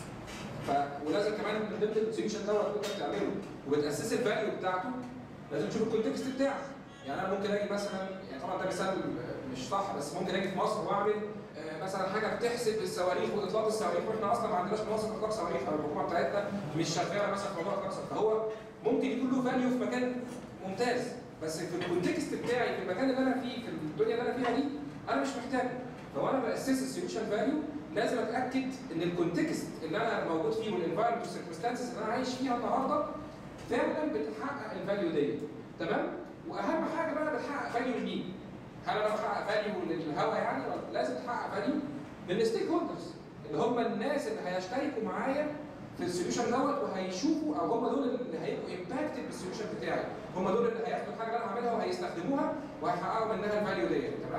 ف ولازم كمان من ضمن السوليوشن دوت انت بتعمله وبتاسس الفاليو بتاعته لازم تشوف الكونتكست بتاعه يعني انا ممكن اجي مثلا يعني طبعا ده مثال مش صح بس ممكن اجي في مصر واعمل آه، مثلا حاجه بتحسب الصواريخ واطلاق الصواريخ واحنا اصلا ما عندناش منظمه اطلاق صواريخ او الحكومه بتاعتنا مش شغاله مثلا في موضوع اطلاق صواريخ فهو ممكن يكون له فاليو في مكان ممتاز بس في الكونتكست بتاعي في المكان اللي انا فيه في الدنيا اللي انا فيها دي انا مش محتاجه فهو انا باسس السوليوشن فاليو لازم اتاكد ان الكونتكست اللي انا موجود فيه والانفايرمنت والسيركمستانسز اللي انا عايش فيها النهارده فعلا بتحقق الفاليو دي تمام واهم حاجه بقى بتحقق فاليو لمين هل انا بحقق فاليو للهواء يعني ولا لازم تحقق فاليو للستيك هولدرز اللي هم الناس اللي هيشتركوا معايا في السوليوشن دوت وهيشوفوا او هم دول اللي هيبقوا امباكتد بالسوليوشن بتاعي هم دول اللي هياخدوا الحاجه اللي انا هعملها وهيستخدموها وهيحققوا منها الفاليو دي تمام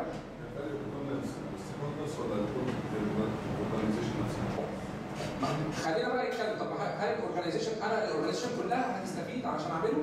خلينا بقى نتكلم طب هل الاورجنايزيشن انا الاورجنايزيشن كلها هتستفيد عشان اعمله؟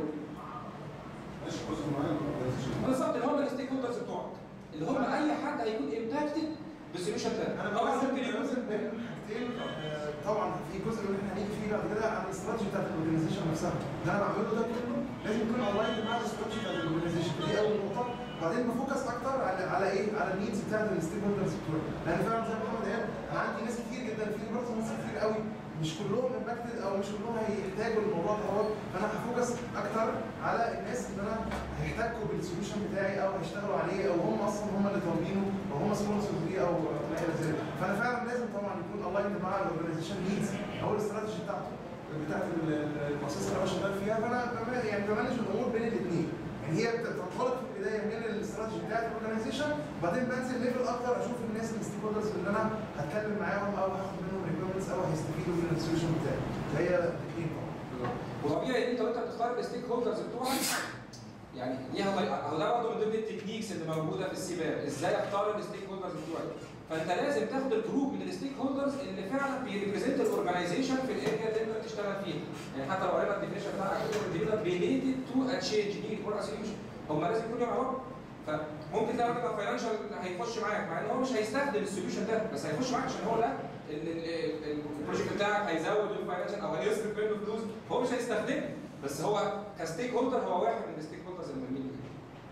بالظبط اللي هم الستيك هولدرز بتوعك اللي هم اي حد هيكون امباكتد بالسوليوشن ده انا طبعا بوزن ممكن يكون بوزن بين حاجتين آه، طبعا في جزء اللي احنا هنيجي فيه بعد كده عن الاستراتيجي بتاعت الاورجنايزيشن نفسها اللي انا بعمله ده كله لازم يكون اونلاين مع الاستراتيجي بتاعت الاورجنايزيشن دي اول نقطه بعدين بفوكس اكتر على على ايه؟ على النيدز بتاعت الستيك هولدرز بتوعي لان فعلا زي ما محمد قال انا عندي ناس كتير جدا في برضه ناس كتير قوي مش كلهم امباكتد او مش كلهم هيحتاجوا الموضوع ده هو فانا هفوكس اكتر على الناس اللي انا هيحتكوا بالسوليوشن بتاعي او هيشتغلوا عليه او هم اصلا هم اللي طالبينه او هم سبونسرز ليه او ما الى ذلك فانا فعلا لازم طبعا يكون الايند مع الاورجنايزيشن نيدز او الاستراتيجي بتاعته بتاعت ال- المؤسسه اللي انا شغال فيها فانا بم- يعني بمانج الامور بين الاثنين يعني هي بتنطلق في البدايه من الاستراتيجي بتاعت الاورجنايزيشن بعدين بنزل ليفل اكتر اشوف الناس الستيك هولدرز اللي انا هتكلم معاهم او هاخد منهم ريكومندز او هيستفيدوا من السوليوشن بتاعي فهي الاثنين طبعا وطبيعي ان انت وانت بتختار الستيك هولدرز بتوعك يعني ليها طريقه اهو ده برضه من ضمن التكنيكس اللي موجوده في السباق ازاي اختار الستيك هولدرز بتوعي فانت لازم تاخد الجروب من الستيك هولدرز اللي فعلا بيريبريزنت الاورجنايزيشن في الاريا اللي انت بتشتغل فيها يعني حتى لو قرينا الديفينيشن بتاع اكتيفيتي ريليتد تو ا تشينج نيد اور سوليوشن هم لازم يكونوا مع بعض فممكن تلاقي راجل فاينانشال هيخش معاك مع ان هو مش هيستخدم السوليوشن ده بس هيخش معاك عشان هو لا ال- ال- ال- البروجكت بتاعك هيزود الفاينانشال او هيصرف منه فلوس هو مش هيستخدمه بس هو كستيك هولدر هو واحد من الستيك هولدرز المهمين جدا.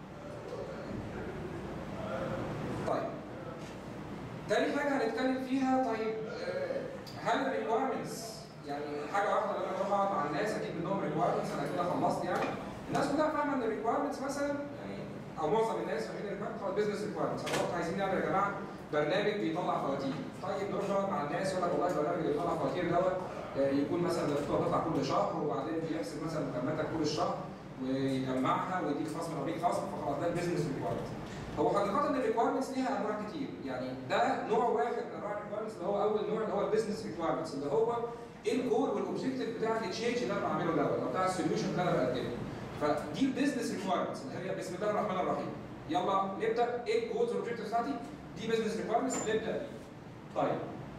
طيب تاني حاجه هنتكلم فيها طيب آه، هل الريكوايرمنتس يعني حاجه واحده لما اروح اقعد مع الناس اجيب منهم ريكوايرمنتس انا كده خلصت يعني الناس كلها فاهمه ان الريكوايرمنتس مثلا يعني او معظم الناس فاهمين الريكوايرمنتس هو بزنس ريكوايرمنتس انا رحت عايزين نعمل يا جماعه برنامج بيطلع فواتير طيب نروح نقعد مع الناس يقول لك والله البرنامج اللي بيطلع فواتير دوت آه، يكون مثلا الفاتوره تطلع كل شهر وبعدين بيحسب مثلا مكالماتك كل الشهر ويجمعها ويديك خصم لو ليك خصم فخلاص ده البيزنس ريكوايرمنت هو حقيقة ان الريكوايرمنتس ليها انواع كتير، يعني ده نوع واحد من انواع الريكوايرمنتس اللي هو اول نوع اللي هو البيزنس ريكوايرمنتس اللي هو ايه الجول والاوبجيكتيف بتاع التشينج اللي انا بعمله دوت او بتاع السوليوشن اللي انا بقدمه. فدي البيزنس ريكوايرمنتس اللي هي بسم الله الرحمن الرحيم. يلا نبدا ايه الجولز والاوبجيكتيف بتاعتي؟ دي بيزنس ريكوايرمنتس نبدا بيه. طيب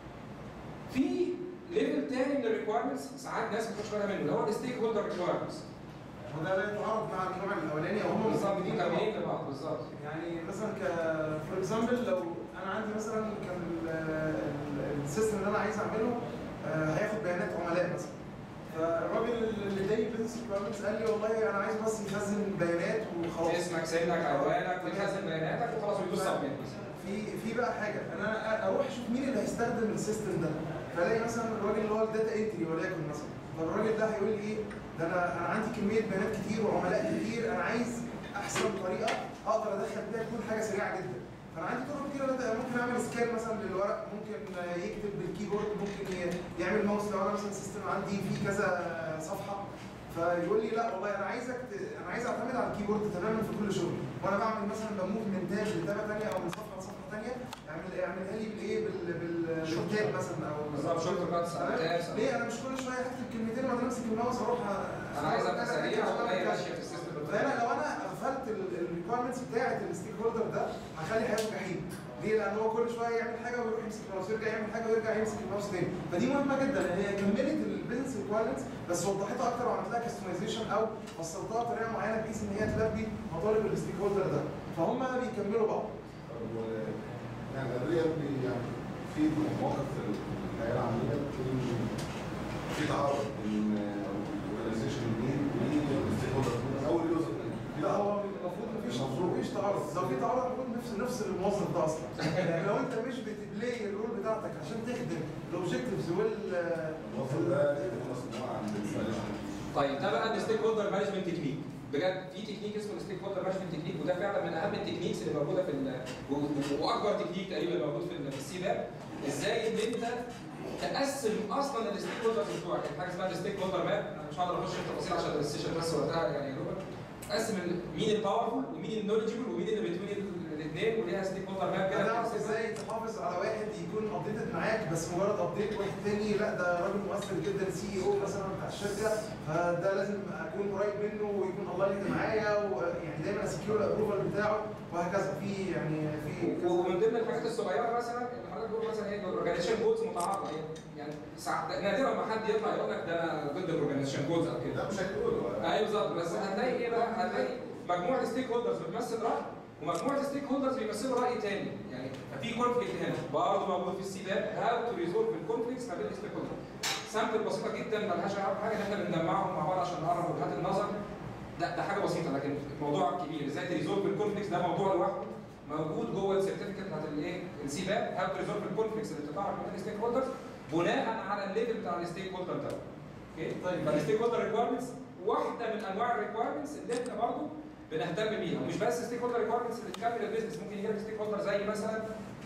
في ليفل تاني من الريكوايرمنتس ساعات ناس ما بتاخدش بالها منه اللي هو الستيك هولدر ريكوايرمنتس. وده لا يتعارض مع النوع الاولاني او هم بالظبط مكملين مكملين لبعض. لبعض بالظبط. يعني مثلا ك فور اكزامبل لو انا عندي مثلا كان ال- ال- السيستم اللي انا عايز اعمله آه، هياخد بيانات عملاء مثلا فالراجل اللي اداني بزنس ريكويرمنتس قال لي والله انا عايز بس يخزن بيانات وخلاص اسمك سنك عنوانك ويخزن بياناتك وخلاص ويدوس سبميت في في بقى حاجه انا اروح اشوف مين اللي هيستخدم السيستم ده فالاقي مثلا الراجل اللي هو الداتا انتري وليكن مثلا طب الراجل ده هيقول لي ايه ده انا انا عندي كميه بيانات كتير وعملاء كتير انا عايز احسن طريقه اقدر ادخل بيها تكون حاجه سريعه جدا فانا عندي طرق كتير أنا ممكن اعمل سكان مثلا للورق ممكن يكتب بالكيبورد ممكن ي- يعمل ماوس لو انا مثلا سيستم عندي فيه كذا صفحه فيقول لي لا والله انا عايزك ت... انا عايز اعتمد على الكيبورد تماما في كل شغل وانا بعمل مثلا بموف من تاب لتابه ثانيه او من صفحه لصفحه ثانيه اعمل اعملها لي بالايه بال بالتاب مثلا او بالظبط شورت كاتس او تمام؟ تابس أو- ليه انا مش كل شويه هكتب كلمتين وبعدين امسك الماوس واروح أ- انا عايز ابقى سريع عشان وهي أعمل ماشيه كذا. في السيستم فانا لو انا غفلت الريكويرمنتس بتاعت الستيك هولدر ده هخلي حياته جحيم ليه؟ لان هو كل شويه يعمل حاجه ويروح يمسك الماوس يرجع يعمل حاجه ويرجع يمسك الماوس تاني فدي مهمه جدا هي كملت البيزنس ريكويرمنتس بس وضحتها اكتر وعملت لها كستمايزيشن او فصلتها بطريقه معينه بحيث ان هي تلبي مطالب الستيك هولدر ده فهم بيكملوا بعض يعني الريال بي- يعني في مواقف في الحياه العمليه بتكون في تعارض بين الاورجنايزيشن مين مين الستيك هولدر اول يوزر لا هو المفروض مفيش مفيش تعارض لو في تعارض المفروض نفس نفس الموظف ده اصلا يعني لو انت مش بتبلاي الرول بتاعتك عشان تخدم الاوبجكتيفز وال الموظف ده يكون مسؤول عن الانستاليشن طيب ده بقى الستيك هولدر مانجمنت تكنيك بجد في تكنيك اسمه الستيك هولدر مانجمنت تكنيك وده فعلا من اهم التكنيكس اللي موجوده في ال- و- و- واكبر تكنيك تقريبا اللي موجود في ال- في السي باب ازاي ان انت تقسم اصلا الستيك هولدرز بتوعك يعني حاجه اسمها الستيك هولدر ماب انا مش هقدر اخش في التفاصيل عشان السيشن بس وقتها يعني يا دوبك قسم ال- مين الباورفول ومين النولجبل ومين اللي بين الاثنين وليها ستيك هولدر ماب كده هتعرف ازاي تحافظ على واحد يكون ابديتد معاك بس مجرد ابديت واحد تاني لا ده راجل مؤثر جدا سي اي او مثلا بتاع الشركه فده لازم اكون قريب منه ويكون الله يهدي معايا ويعني دايما اسكيور الابروفال بتاعه وهكذا في يعني في كذا- ومن ضمن الحاجات الصغيره مثلا اللي حضرتك بتقول مثلا ايه الاورجانيزيشن جولز متعارضه يعني يعني ساعات نادرا ما حد يطلع يقول لك ده انا ضد الاورجانيزيشن جولز او كده ده مش هيقول ايوه بالظبط بس هتلاقي ايه بقى؟ هتلاقي مجموعه ستيك هولدرز بتمثل راي ومجموعه ستيك هولدرز بيمثلوا راي تاني يعني في كونفليكت هنا برضه موجود في السي باب هاو تو ريزولف الكونفليكتس ما بين الستيك هولدرز سامبل بسيطه جدا ملهاش علاقه بحاجه ان احنا بنجمعهم مع بعض عشان نقرب وجهات النظر ده ده حاجه بسيطه لكن الموضوع كبير ازاي تريزولف الكونفليكتس ده موضوع لوحده موجود جوه السيرتيفيكت بتاعت الايه السي باب هاو تو ريزولف الكونفليكتس اللي بتتعرض ما بين الستيك هولدرز بناء على الليفل بتاع الستيك هولدر ده اوكي طيب. فالستيك هولدر ريكويرمنتس واحده من انواع الريكويرمنتس اللي احنا برضه بنهتم بيها ومش بس ستيك هولدر ريكويرمنتس اللي تكمل البيزنس ممكن يجي لك ستيك هولدر زي مثلا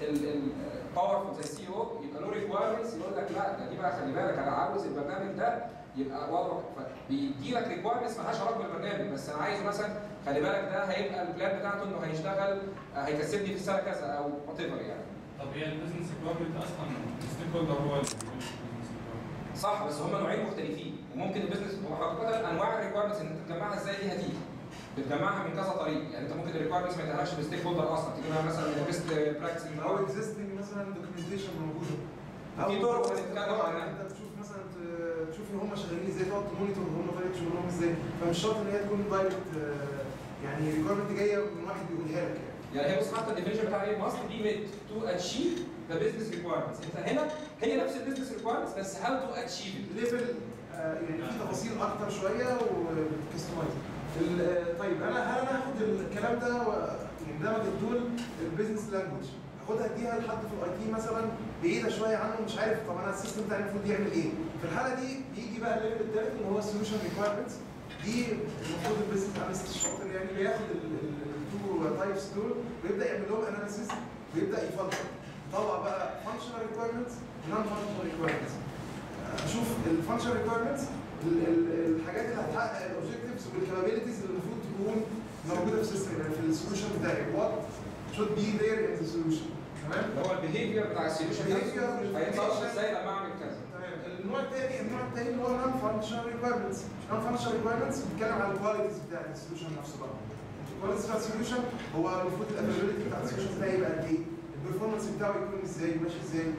الباورفول زي السي او يبقى له ريكويرمنتس يقول لك لا ده دي بقى خلي بالك انا عاوز البرنامج ده يبقى وضعه فبيدي لك ريكويرمنتس مالهاش علاقه بالبرنامج بس انا عايز مثلا خلي بالك ده هيبقى البلان بتاعته انه هيشتغل آه، هيكسبني في السنه كذا او وات يعني طب هي البيزنس ريكويرمنت اصلا الستيك هولدر هو اللي بيقول البيزنس ريكويرمنت صح بس هم نوعين مختلفين وممكن البيزنس هو حقيقه انواع الريكويرمنتس اللي انت بتجمعها ازاي دي هتيجي بتجمعها من كذا طريق يعني انت ممكن الريكويرمنتس ما يتعملش بالستيك هولدر اصلا تجيبها مثلا من بيست براكتس او اكزيستنج مثلا دوكيومنتيشن موجوده في طرق هنتكلم آه، عنها. انت بتشوف مثلا ت- تشوف هم شغالين ازاي تقعد تمونيتور هم طريقه شغلهم ازاي فمش شرط ان هي تكون دايركت يعني ريكويرمنت جايه من واحد بيقولها لك يعني يعني هي بص حتى الديفينيشن بتاع ايه ماست بي ميد تو اتشيف ذا بزنس ريكويرمنتس انت هنا هي نفس البزنس ريكويرمنتس بس هاو تو اتشيف ليفل آه، يعني في تفاصيل اكتر شويه وبتكستمايز ال- آه، طيب انا هل انا هاخد الكلام ده و- يعني ده الدول البيزنس لانجوج هاخدها اديها لحد في الاي تي مثلا بعيده شويه عنه مش عارف طب انا السيستم بتاعي المفروض يعمل ايه في الحاله دي بيجي بقى الليفل الثالث اللي هو السوليوشن ريكويرمنتس دي المفروض البيزنس اناليست الشاطر يعني بياخد التو تايبس دول ويبدا يعمل لهم اناليسيس ويبدا يفلتر يطلع بقى فانكشنال ريكويرمنتس ونون فانكشنال ريكويرمنتس اشوف الفانكشنال ريكويرمنتس الحاجات اللي هتحقق الاوبجكتيفز والكابابيلتيز اللي المفروض تكون موجوده في السيستم يعني في السوليوشن بتاعي وات should be there in the solution تمام اللي هو البيهيفير بتاع السوليوشن Behavior- هيتصرف ازاي لما اعمل كذا تمام النوع الثاني النوع الثاني اللي هو نون فانكشنال ريكويرمنتس نون فانكشنال ريكويرمنتس بيتكلم عن الكواليتيز بتاعت السوليوشن نفسه بقى الكواليتيز بتاعت السوليوشن هو المفروض الافيلابيلتي بتاعت السوليوشن بتاعي يبقى قد ايه البرفورمانس بتاعه يكون ازاي ماشي ازاي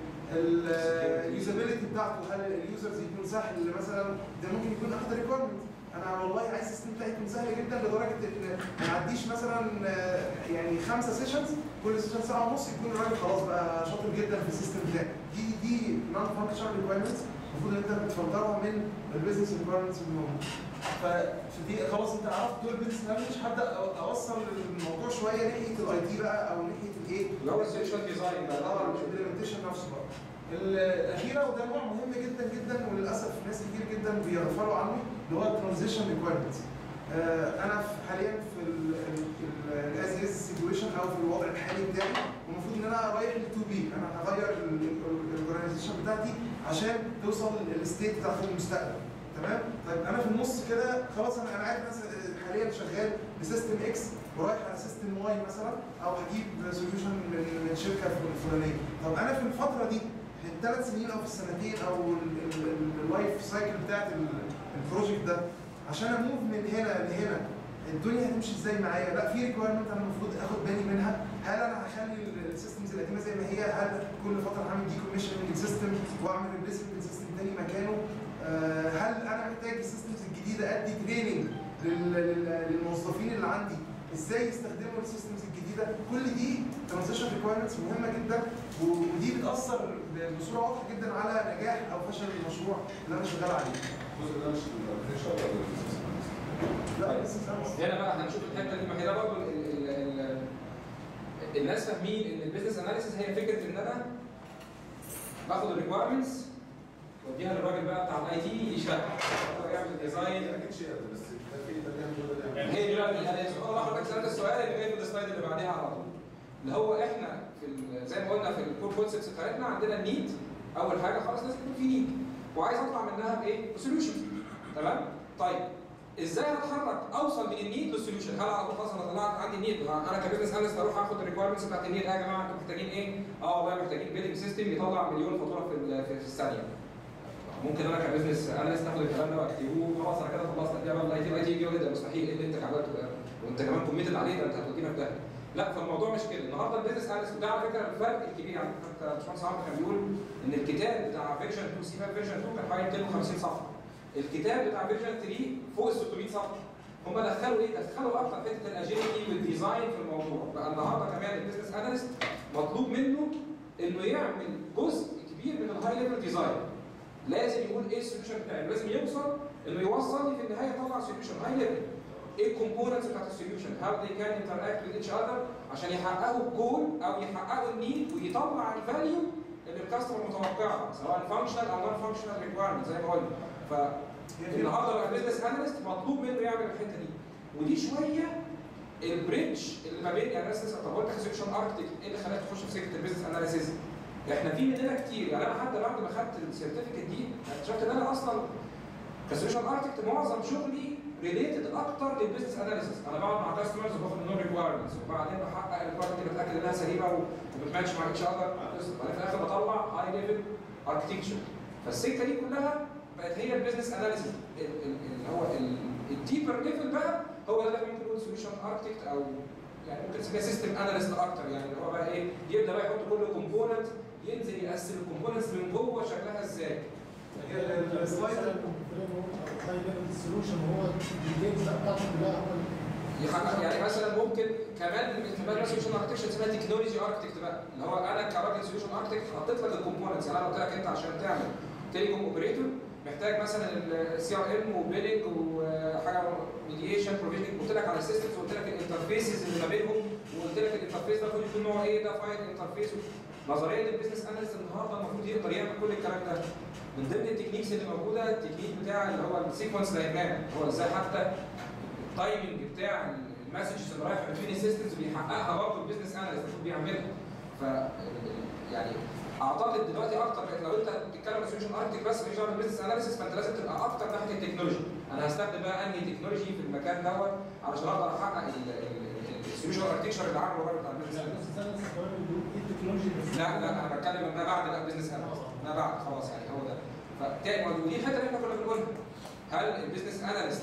اليوزابيلتي بتاعته هل اليوزرز يكون سهل مثلا ده ممكن يكون اخد ريكويرمنت انا والله عايز السيستم بتاعي يكون سهل جدا لدرجه ان ما يعديش مثلا آه، يعني خمسه سيشنز كل سيشن ساعه ونص يكون الراجل خلاص بقى شاطر جدا في السيستم بتاعي دي دي نون فانكشنال ريكويرمنتس المفروض ان انت بتفلترها من البيزنس ريكويرمنتس اللي موجوده فدي خلاص انت عرفت دول بيزنس لانجوج هبدا أو- اوصل الموضوع شويه ناحيه الاي تي بقى او ناحيه الايه اللي هو السوليوشن ديزاين اه بقى الامبلمنتيشن نفسه بقى الاخيره وده نوع مهم جدا جدا وللاسف ناس كتير جدا بيغفلوا عنه اللي هو الترانزيشن ريكويرمنتس انا في حاليا في الاز از سيتويشن او في الوضع الحالي بتاعي والمفروض ان انا رايح ل 2 بي انا هغير الاورجنايزيشن بتاعتي عشان توصل للستيت بتاعت المستقبل تمام طيب انا في النص كده خلاص انا انا عارف مثلا حاليا شغال بسيستم اكس ورايح على سيستم واي مثلا او هجيب سوليوشن من من شركه الفلانيه طب انا في الفتره دي في الثلاث سنين او في السنتين او ال- ال- ال- اللايف سايكل بتاعت ال- البروجكت ده عشان اموف من هنا لهنا الدنيا هتمشي ازاي معايا؟ لا في ريكويرمنت انا المفروض اخد بالي منها، هل انا هخلي السيستمز القديمه زي ما هي؟ هل كل فتره هعمل دي كوميشننج للسيستم واعمل ريبليسمنت للسيستم تاني مكانه؟ آه، هل انا محتاج السيستمز الجديده ادي تريننج للموظفين اللي عندي ازاي يستخدموا السيستمز الجديده؟ كل دي ترانزيشن ريكويرمنتس مهمه جدا ودي بتاثر بصوره واضحه جدا على نجاح او فشل المشروع اللي انا شغال عليه. الجزء ده مش الاركتشر ولا البيزنس لا بس هنا بقى هنشوف الحته دي ما هي ده برضه ال- ال- ال- الناس فاهمين ان البيزنس اناليسيس هي فكره ان انا باخد الريكوايرمنتس واديها للراجل بقى بتاع الاي تي يشتغل يقدر يعمل ديزاين اكيد شيء بس ده في ده بيعمل وده بيعمل هي دي بقى الاناليسيس اه حضرتك سالت السؤال اللي جاي في السلايد اللي بعديها على طول اللي هو احنا في ال- زي ما قلنا في الكور كونسبتس بتاعتنا عندنا النيد اول حاجه خلاص لازم يكون في نيد وعايز اطلع منها بايه؟ بسوليوشن تمام؟ طيب ازاي هتحرك اوصل من النيد للسوليوشن؟ هل على طول خلاص انا طلعت عندي النيد انا كبزنس اناليست اروح اخد الريكويرمنتس بتاعت النيد اه يا جماعه انتوا محتاجين ايه؟ اه والله محتاجين بيلنج سيستم يطلع مليون فاتوره في ال- في في الثانيه ممكن انا كبزنس اناليست اخد الكلام ده واكتبه خلاص انا كده خلصت اديها بقى الاي تي الاي تي يجي يقول لي ده مستحيل ايه اللي انت عملته ده وانت كمان كوميتد عليه ده انت هتودينا في داهيه لا فالموضوع مش كده النهارده البيزنس اناليست وده على فكره الفرق الكبير يعني حتى باشمهندس عمرو كان بيقول ان الكتاب بتاع فيرجن 2 سي فيرجن 2 كان حوالي 250 صفحه الكتاب بتاع فيرجن 3 فوق ال 600 صفحه هم دخلوا ايه؟ دخلوا اكتر حته الاجيلتي والديزاين في الموضوع بقى النهارده كمان البيزنس اناليست مطلوب منه انه يعمل جزء كبير من الهاي ليفل ديزاين لازم يقول ايه السوليوشن بتاعي لازم يوصل انه يوصل لي في النهايه يطلع سوليوشن هاي ليفل ايه الكومبوننتس بتاعت السوليوشن هاو they can interact with each other عشان يحققوا الجول او يحققوا النيد ويطلع الفاليو اللي الكاستمر متوقعها سواء فانكشنال او نون فانكشنال ريكوايرمنت زي ما قلنا فالنهارده بقى البيزنس اناليست مطلوب منه يعمل الحته دي ودي شويه البريدج اللي ما بين يعني الناس لسه طب قلت سوليوشن اركتكت ايه اللي خلاك تخش في سكه البيزنس اناليسيز احنا في مننا كتير يعني انا حتى بعد ما خدت السيرتيفيكت دي اكتشفت ان انا اصلا كسوليوشن اركتكت معظم شغلي ريليتد اكتر للبيزنس اناليسيس انا بقعد مع كاستمرز وباخد منهم ريكوايرمنتس وبعدين بحقق الريكوايرمنت اللي بتاكد انها سليمه وبتماتش مع اتش اذر وبعدين في الاخر بطلع هاي ليفل اركتكتشر فالسكه دي كلها بقت هي البيزنس اناليسيس اللي هو الديبر ليفل بقى هو ده اللي ممكن نقول سوليوشن اركتكت او يعني ممكن تسميها سيستم اناليست اكتر يعني اللي هو بقى ايه يبدا بقى يحط كل كومبوننت ينزل يقسم الكومبوننتس من جوه شكلها ازاي السلايد السولوشن هو الديتيلز بتاعته كلها هو يحقق يعني مثلا ممكن كمان كمان سوليوشن اركتكشر اسمها تكنولوجي اركتكت بقى اللي هو انا كراجل سوليوشن اركتكت حطيت لك الكومبوننتس يعني انا قلت لك انت عشان تعمل تيليكوم اوبريتور محتاج مثلا السي ار ام وبيلنج وحاجه ميديشن بروفيجننج قلت لك على السيستمز وقلت لك الانترفيسز اللي ما بينهم وقلت لك الانترفيس ده المفروض يكون نوعه ايه ده فايل انترفيس نظريا البيزنس اناليست النهارده المفروض يقدر يعمل كل الكلام ده من ضمن التكنيكس اللي موجوده التكنيك بتاع اللي هو السيكونس دايجرام هو ازاي حتى التايمنج بتاع المسجز اللي رايح بين السيستمز بيحققها برضه البيزنس اناليست المفروض بيعملها ف يعني اعتقد دلوقتي اكتر بقت لو انت بتتكلم عن سوليوشن اركتيك بس مش دعوه بالبيزنس اناليسيس فانت لازم تبقى اكتر ناحيه التكنولوجي انا هستخدم بقى انهي تكنولوجي في المكان دوت علشان اقدر احقق السوليوشن اركتكشر اللي عامله الراجل بتاع البيزنس اناليسيس بس انا كمان بيقول ايه التكنولوجيا بس لا لا انا بتكلم ما بعد بقى بزنس اناليست ما بعد خلاص يعني هو ده فتاني ودي الحته اللي احنا كنا بنقولها هل البيزنس اناليست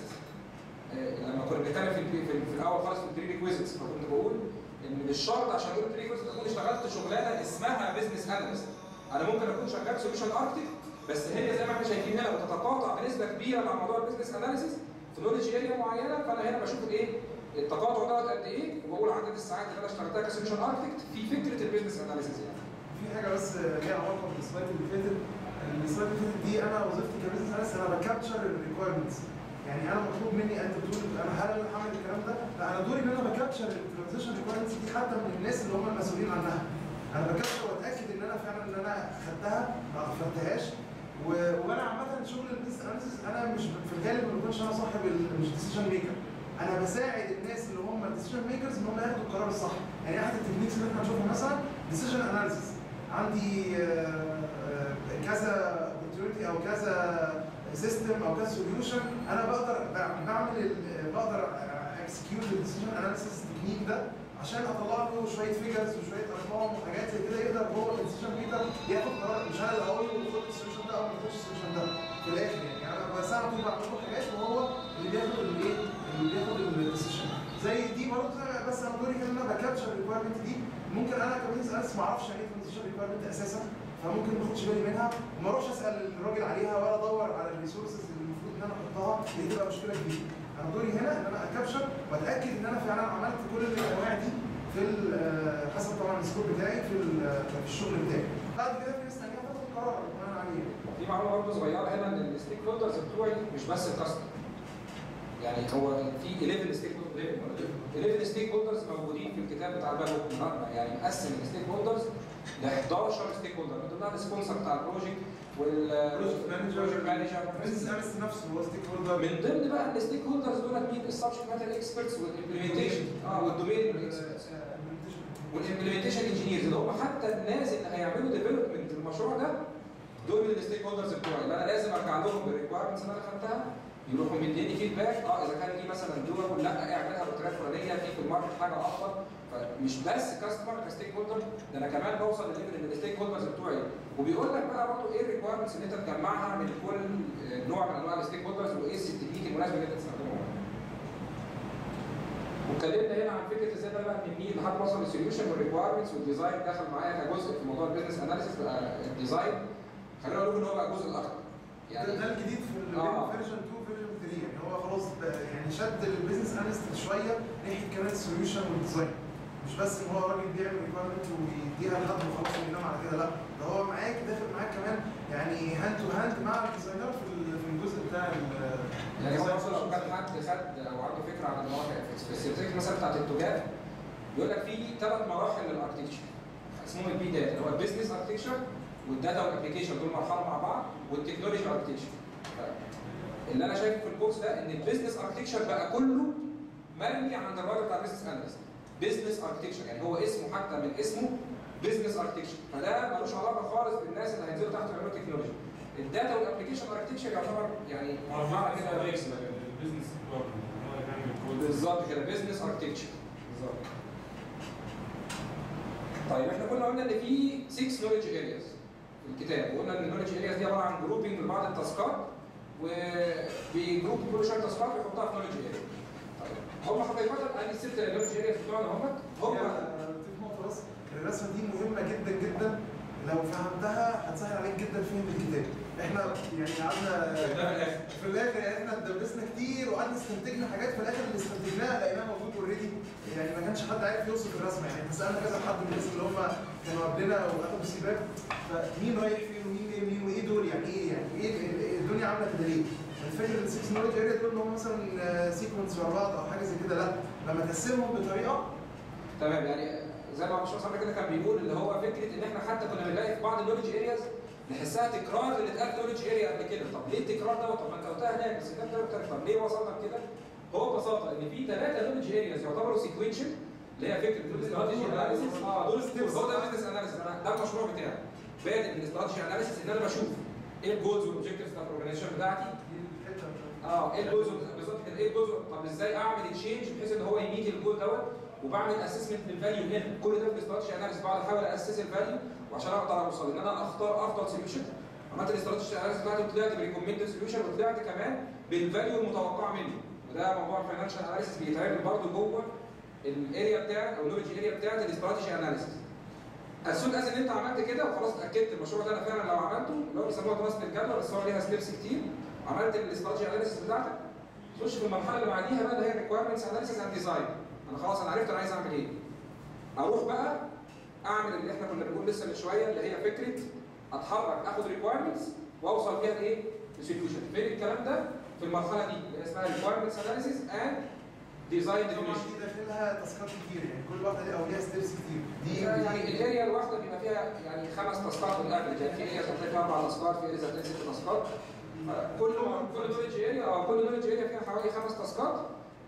لما كنا بنتكلم في, البي- في, في الاول خالص في البري ريكويزيتس فكنت بقول ان مش شرط عشان اقول بري ريكويزيتس اكون اشتغلت شغلانه اسمها بزنس اناليست انا ممكن اكون شغال سوليوشن اركتيك بس هي زي ما احنا شايفين هنا بتتقاطع بنسبه كبيره مع موضوع البيزنس اناليسيس في نولج اريا معينه فانا هنا بشوف الايه التقاطع دوت قد ايه وبقول عدد الساعات اللي انا اشتغلتها كسوليوشن اركتيك في فكره البيزنس اناليسيس يعني في حاجه بس ليها علاقه بالسلايد اللي فاتت السلايد اللي فاتت دي انا وظيفتي كبزنس اناليست انا بكابتشر الريكويرمنتس يعني انا مطلوب مني انت بتقول انا هل انا هعمل الكلام ده؟ لا انا دوري ان انا بكابتشر الترانزيشن ريكويرمنتس دي حتى من الناس اللي هم المسؤولين عنها انا بكابتشر واتاكد ان انا فعلا ان انا خدتها ما غفلتهاش و- وانا عامه شغل البيزنس اناليسيس انا مش في الغالب ما بكونش انا صاحب ال- مش ديسيجن ميكر انا بساعد الناس اللي هم الديسيجن ميكرز ان هم ياخدوا القرار الصح يعني احد التكنيكس اللي احنا هنشوفها مثلا ديسيجن اناليسيس عندي آه، آه، كذا opportunity او كذا سيستم او كذا سوليوشن انا بقدر بع- بعمل ال- بقدر اكسكيوت الديسيجن اناليسيس تكنيك ده عشان اطلع له شويه فيجرز وشويه ارقام وحاجات زي كده يقدر هو الديسيجن ميكر ياخد قرار مش انا اللي هقول له خد السوليوشن ده او ما تاخدش السوليوشن ده في الاخر يعني انا بساعده بعمل له حاجات وهو اللي بياخد الايه اللي بياخد الديسيجن زي دي برضه زي- بس انا دوري كده ان انا بكابتشر الريكويرمنت دي ممكن انا كبزنس اناليست ما اعرفش يعني ايه ترانزيشن ريكويرمنت اساسا فممكن ما اخدش بالي منها وما اروحش اسال الراجل عليها ولا ادور على الريسورسز اللي المفروض ان انا احطها دي تبقى مشكله كبيره انا دوري هنا ان انا اكابشر واتاكد ان انا فعلا عملت كل الانواع دي في ال- آه، حسب طبعا السكوب بتاعي في ال- في الشغل بتاعي بعد كده في ناس ثانيه هتاخد قرار بناء عليه في معلومه برضه صغيره هنا ان الستيك هولدرز بتوعي مش بس الكاستمر يعني هو في 11 ستيك 11 ستيك هولدرز موجودين في الكتاب بتاع الباب يعني مقسم الستيك هولدرز ل 11 ستيك هولدر من ضمنها السبونسر بتاع البروجكت بروجكت والبروجكت مانجر مانجر بزنس اناليست نفسه هو ستيك هولدر من ضمن بقى الستيك هولدرز دول مين السبجكت ماتر اكسبرتس والامبلمنتيشن اه والدومين اكسبرتس والامبلمنتيشن انجينيرز اللي هم حتى الناس اللي هيعملوا ديفلوبمنت المشروع ده دول من الستيك هولدرز بتوعي يبقى انا لازم ارجع لهم بالريكوايرمنتس اللي انا خدتها يروحوا مديني فيدباك اه اذا كان دي مثلا دوبل لا اعملها بالطريقه الفلانيه في في الماركت حاجه افضل فمش بس كاستمر كستيك هولدر ده انا كمان بوصل لليفل ان الستيك هولدرز بتوعي وبيقول لك بقى برضه ايه الريكوايرمنتس اللي انت تجمعها من كل نوع من انواع الستيك هولدرز وايه التكنيك المناسب اللي انت تستخدمه واتكلمنا هنا عن فكره ازاي بقى من مين لحد ما اوصل للسوليوشن والريكوايرمنتس والديزاين دخل معايا كجزء في موضوع البيزنس اناليسيس بقى الديزاين خلينا نقول ان هو بقى الجزء الاكبر ده, ده الجديد في آه. فيرجن 2 فيرجن 3 يعني هو خلاص بقى يعني شد البيزنس اناليست شويه ناحيه كمان السوليوشن والديزاين مش بس ان هو راجل بيعمل ريكويرمنت ويديها لحد وخلاص وينام على كده لا ده هو معاك داخل معاك كمان يعني هاند تو هاند مع الديزاينر في ال- في الجزء بتاع ال- يعني هو الديزاين مثلا لو كان حد خد او عنده فكره عن المواقع في السبيسيفيك مثلا بتاعت التجار يقول لك في ثلاث مراحل للاركتكشر اسمهم البي داتا اللي هو البيزنس اركتكشر والداتا والابلكيشن دول مرحله مع بعض والتكنولوجي اركتكشر اللي انا شايفه في الكورس ده ان البيزنس اركتكشر بقى كله مرمي عند الراجل بتاع البيزنس اناليست بيزنس اركتكشر يعني هو اسمه حتى من اسمه بيزنس اركتكشر فده ملوش علاقه خالص بالناس اللي هينزلوا تحت يعملوا تكنولوجي الداتا والابلكيشن اركتكشر يعتبر يعني مرحله كده ميكس ما بين البيزنس ديبارتمنت هو اللي بيعمل الكود بالظبط كده بزنس اركتكتشر بالظبط طيب احنا كنا قلنا ان في 6 نولج ارياز في الكتاب وقلنا ان النولج ارياز دي عباره عن جروبنج لبعض التاسكات وبيجروب كل شويه تاسكات ويحطها في نولج اريا طيب هم حقيقه ادي الست نولج ارياز بتوعنا هم هم هم في نقطه بس الرسمه دي مهمه جدا جدا لو فهمتها هتسهل عليك جدا فهم الكتاب احنا يعني قعدنا ده في الاخر في الاخر يعني احنا اتدبسنا كتير وقعدنا استنتجنا حاجات في الاخر اللي استنتجناها لقيناها موجود اوريدي يعني ما كانش حد عارف يوصف الرسمه يعني احنا سالنا كذا حد من الناس اللي هم كانوا قبلنا واخدوا السباق فمين رايح فين ومين جاي منين وايه دول يعني ايه يعني ايه ال- الدنيا عامله كده ليه؟ الفكره ان السكس نولج اريا دول ان هم مثلا سيكونس ورا بعض او حاجه زي كده لا لما تقسمهم بطريقه تمام يعني زي ما باشمهندس عمرو كده كان بيقول اللي هو فكره ان احنا حتى كنا بنلاقي في بعض النولج ارياز نحسها تكرار اللي اتقال نولج اريا قبل كده طب ليه التكرار ده طب ما انت قلتها هناك بس الكلام ده مختلف طب ليه وصلنا لكده؟ هو ببساطه ان في ثلاثه نولج ارياز يعتبروا سيكوينشال اللي هي فكره الاستراتيجي اناليسيس اه دول هو ده البيزنس اناليسيس انا ده المشروع بتاعي بادئ من الاستراتيجي اناليسيس ان انا بشوف ايه الجولز والاوبجكتيفز بتاعت الاورجنايزيشن بتاعتي اه ايه الجولز بالظبط كده ايه الجولز طب ازاي اعمل تشينج بحيث ان هو يميت الجول دوت وبعمل اسسمنت للفاليو هنا كل ده في الاستراتيجي اناليسيس بقعد احاول اسس الفاليو وعشان اقدر اوصل ان انا اختار افضل سوليوشن عملت الاستراتيجي اناليسيس بتاعتي وطلعت بريكومندد سوليوشن وطلعت كمان بالفاليو المتوقعه منه وده موضوع الفاينانشال اناليسيس بيتعمل برضه جوه الاريا بتاعت او النولج اريا بتاعت الاستراتيجي اناليسيس as soon as ان انت عملت كده وخلاص اتاكدت المشروع ده انا فعلا لو عملته اللي هو بيسموها دراسه الجدوى بس هو ليها ستيبس كتير عملت الاستراتيجي اناليسيس بتاعتك تخش في المرحله اللي بعديها بقى اللي هي ريكويرمنتس اناليسيس اند ديزاين انا خلاص انا عرفت انا عايز اعمل ايه اروح بقى اعمل اللي احنا كنا بنقول لسه من شويه اللي هي فكره اتحرك اخد ريكويرمنتس واوصل بيها لايه؟ لسوليوشن فين الكلام ده؟ في المرحله دي اللي اسمها ريكويرمنتس اناليسيس اند ديزاين طبعا ديفينيشن دي داخلها تاسكات كتير يعني كل واحده ليها او ليها ستيبس كتير دي يعني الاريا الواحده بيبقى فيها يعني خمس تاسكات بالافرج يعني في اريا هتلاقي فيها اربع تاسكات في اريا هتلاقي ست تاسكات كل كل نولج اريا اه كل نولج اريا فيها حوالي خمس تاسكات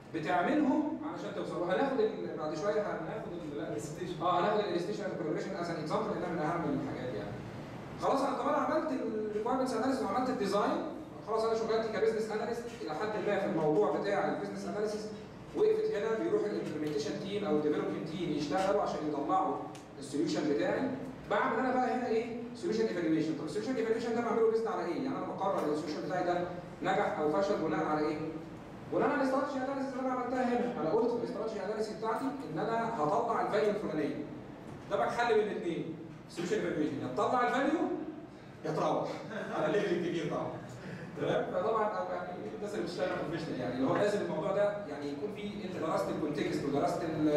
بتعملهم علشان توصل وهناخد ال- بعد شويه هناخد ال- لا، الستيشن اه هناخد الاستيشن بروجريشن از ان اكزامبل لانها من اهم الحاجات يعني خلاص انا طبعا عملت الريكويرمنتس اناليسيس وعملت الديزاين خلاص انا شغلتي كبزنس اناليست الى حد ما في الموضوع بتاع البيزنس اناليسيس وقفت هنا بيروح الامبلمنتيشن تيم او الديفلوبمنت تيم يشتغلوا عشان يطلعوا السوليوشن بتاعي بعمل انا بقى هنا ايه سوليوشن ايفالويشن طب السوليوشن ايفالويشن ده بعمله بيزد على ايه يعني انا بقرر السوليوشن بتاعي ده نجح او فشل بناء على ايه بناء على الاستراتيجي اناليسيس اللي انا عملتها هنا انا قلت في الاستراتيجي اناليسيس بتاعتي ان انا هطلع الفاليو الفلانيه ده بقى حل بين الاثنين سوليوشن ايفالويشن يا تطلع الفاليو يا تروح على الليفل الكبير طبعا تمام فطبعا يعني الناس اللي بتشتغل بروفيشنال يعني اللي هو لازم الموضوع ده يعني يكون فيه انت درست الكونتكست ودرست ال-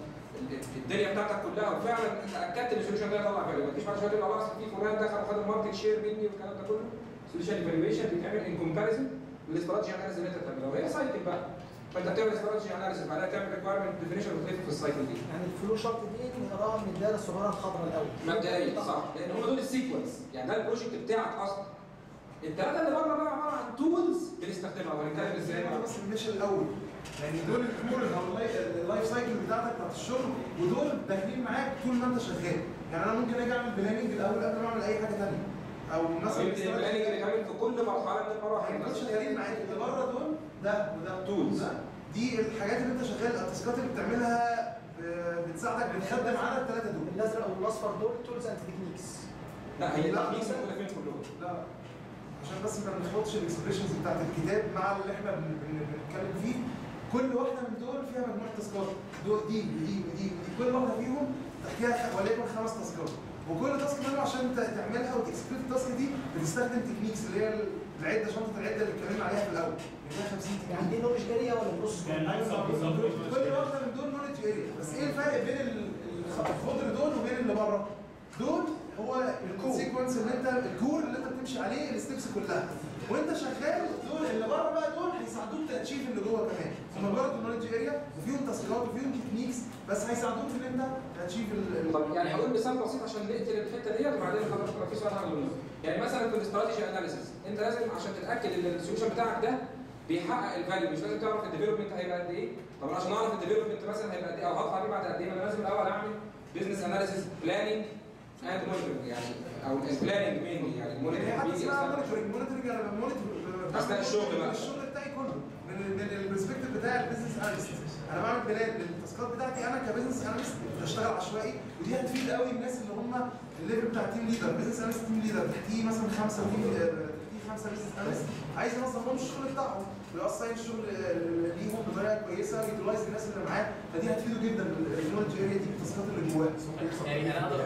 ال- الدنيا بتاعتك كلها وفعلا انت اكدت ان السوليوشن ده يطلع فاليو ما تجيش بعد شويه تقول خلاص في فلان دخل وخد الماركت شير مني والكلام ده كله سوليوشن ايفالويشن بيتعمل ان كومباريزن بالاستراتيجي اناليسيس اللي انت بتعملها وهي سايكل بقى فانت بتعمل استراتيجي اناليسيس بعدها تعمل ريكويرمنت ديفينيشن وتلف في السايكل دي يعني الفلو شارت دي نقراها من الدايره الصغيره الخضراء الاول مبدئيا صح لان هم دول السيكونس يعني ده البروجكت بتاعك اصلا الثلاثه اللي بره بقى عباره عن تولز بنستخدمها وهنتكلم ازاي ده بقى. بس مش الاول يعني دول الكور او اللاي- اللايف سايكل بتاعتك بتاعت الشغل ودول داخلين معاك طول ما انت شغال يعني انا ممكن اجي اعمل بلاننج الاول قبل ما اعمل اي حاجه ثانيه او مثلا يمكن البلاننج اللي بيتعمل في كل مرحله من المراحل يعني دول شغالين معاك اللي بره دول ده وده Tools. ده دي الحاجات اللي انت شغال التاسكات اللي بتعملها ب- بتساعدك بتخدم على الثلاثه دول الازرق والاصفر دول تولز اند تكنيكس لا هي لا. التكنيكس موجوده فين كلهم لا عشان بس ما نخبطش الاكسبريشنز بتاعت الكتاب مع اللي احنا بن- بن- بنتكلم فيه كل واحده من دول فيها مجموعه تاسكات دول دي ودي ودي ودي كل واحده فيهم تحتيها وليكن خمس تاسكات وكل تاسك منهم عشان ت- تعملها وتكسكيوت التاسك دي بتستخدم تكنيكس اللي هي العده شنطه العده اللي اتكلمنا عليها في الاول اللي فيها 50 يعني تكنيك دي نولج اريا ولا بروسس يعني أيوة، بالظبط. كل واحده من دول نولج اريا بس ايه الفرق بين ال- الخضر دول وبين اللي بره؟ دول هو السيكونس اللي انت الكور اللي انت بتمشي عليه الستبس كلها وانت شغال دول اللي بره بقى دول هيساعدوك تاتشيف اللي جوه كمان هم برضه نولج اريا وفيهم تاسكات وفيهم تكنيكس بس هيساعدوك في ان انت تاتشيف ال- ال- طب يعني هقول مثال بسيط عشان نقتل الحته ديت وبعدين حضرتك لو في سؤال هقوله يعني مثلا في الاستراتيجي اناليسيس انت لازم عشان تتاكد ان السوليوشن بتاعك ده بيحقق الفاليو مش لازم تعرف الديفلوبمنت هيبقى قد ايه طب عشان اعرف الديفلوبمنت مثلا هيبقى قد ايه او هطلع بيه بعد قد ايه ما انا لازم الاول اعمل بزنس اناليسيس بلاننج اند مونيتورنج يعني او البلاننج مينلي يعني يعني المونيتورنج حاجه بيجي اسمها أصلاً. مونيتورنج مونيتورنج انا بمونيتور أثناء الشغل بقى. الشغل بتاعي كله من من البرسبكتيف بتاع البيزنس اناليست انا بعمل بلان للتاسكات بتاعتي انا كبزنس اناليست بشتغل عشوائي ودي هتفيد قوي الناس اللي هم الليفل بتاع التيم ليدر بزنس اناليست تيم ليدر تحتيه مثلا خمسه تيم تحتيه خمسه بزنس اناليست عايز ينظم لهم الشغل بتاعهم ويوصل الشغل آه، ليهم بطريقه كويسه ويوتلايز الناس اللي معاه فدي هتفيده جدا النولج اريا دي بالتاسكات اللي جواه يعني انا اقدر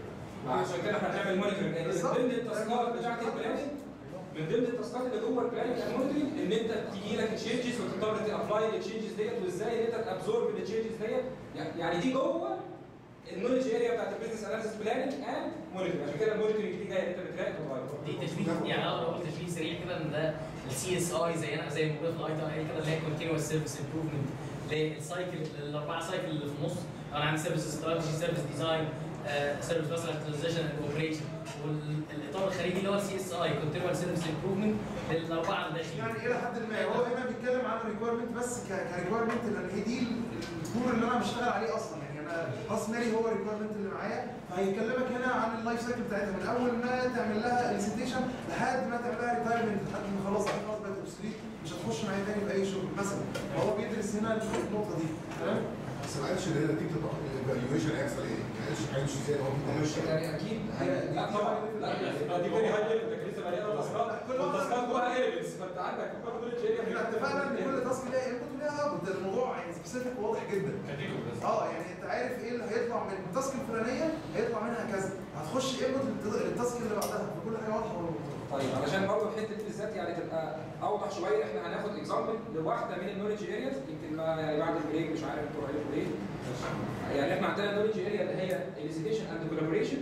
عشان كده احنا بنعمل مونيتورنج لان من بالظبط. ضمن التاسكات بتاعت البلاننج من ضمن التاسكات اللي جوه البلاننج المونيتورنج ان انت تيجي لك تشينجز وتضطر تابلاي التشينجز ديت وازاي ان انت تابزورب التشينجز ديت يعني دي جوه النولج اريا بتاعت البيزنس اناليسيس بلاننج اند مونيتورنج عشان كده المونيتورنج دي جايه انت بتراقب وتغير دي تشبيه يعني اقدر اقول تشبيه سريع كده ان ده السي اس اي زي انا زي ما موجوده في الاي تي اي كده اللي هي كونتينوس سيرفيس امبروفمنت اللي هي السايكل الاربعه سايكل اللي في النص انا عندي سيرفيس استراتيجي سيرفيس ديزاين سيرفيس مثلا ترانزيشن اند اوبريشن والاطار الخارجي اللي هو السي اس اي كونتينوال سيرفيس امبروفمنت للاربعه الداخلين يعني الى حد ما هو هنا بيتكلم عن الريكويرمنت بس كريكويرمنت لان هي دي الكور اللي انا بشتغل عليه اصلا يعني انا راس مالي هو الريكويرمنت اللي معايا فهيكلمك هنا عن اللايف سايكل بتاعتها من اول ما تعمل لها اليسيتيشن لحد ما تعمل لها ريتايرمنت لحد ما خلاص خلاص بقت اوبسليت مش هتخش معايا تاني في اي شغل مثلا فهو بيدرس هنا النقطه دي تمام بس ما قالش ان هي نتيجه الايفالويشن هيحصل ايه؟ ما قالش ما قالش ازاي هو بيتعمل يعني اكيد هي- لا طبعا لا يعني دي كده هاي ليفل ده لسه مليانه تاسكات والتاسكات جواها ايفنتس فانت عندك كل دول احنا اتفقنا ان كل تاسك ليها انبوت وليها اوتبوت ده الموضوع يعني سبيسيفيك واضح جدا اه يعني انت عارف ايه اللي هيطلع من التاسك الفلانيه هيطلع منها كذا هتخش انبوت للتاسك اللي بعدها فكل حاجه واضحه وموضوعة. طيب علشان برضه الحته دي بالذات يعني تبقى اوضح شويه احنا هناخد اكزامبل لواحده من النولج ارياز يمكن ما يعني بعد البريك مش عارف انتوا رايكم ايه يعني احنا عندنا النولج اريا اللي هي elicitation اند كولابوريشن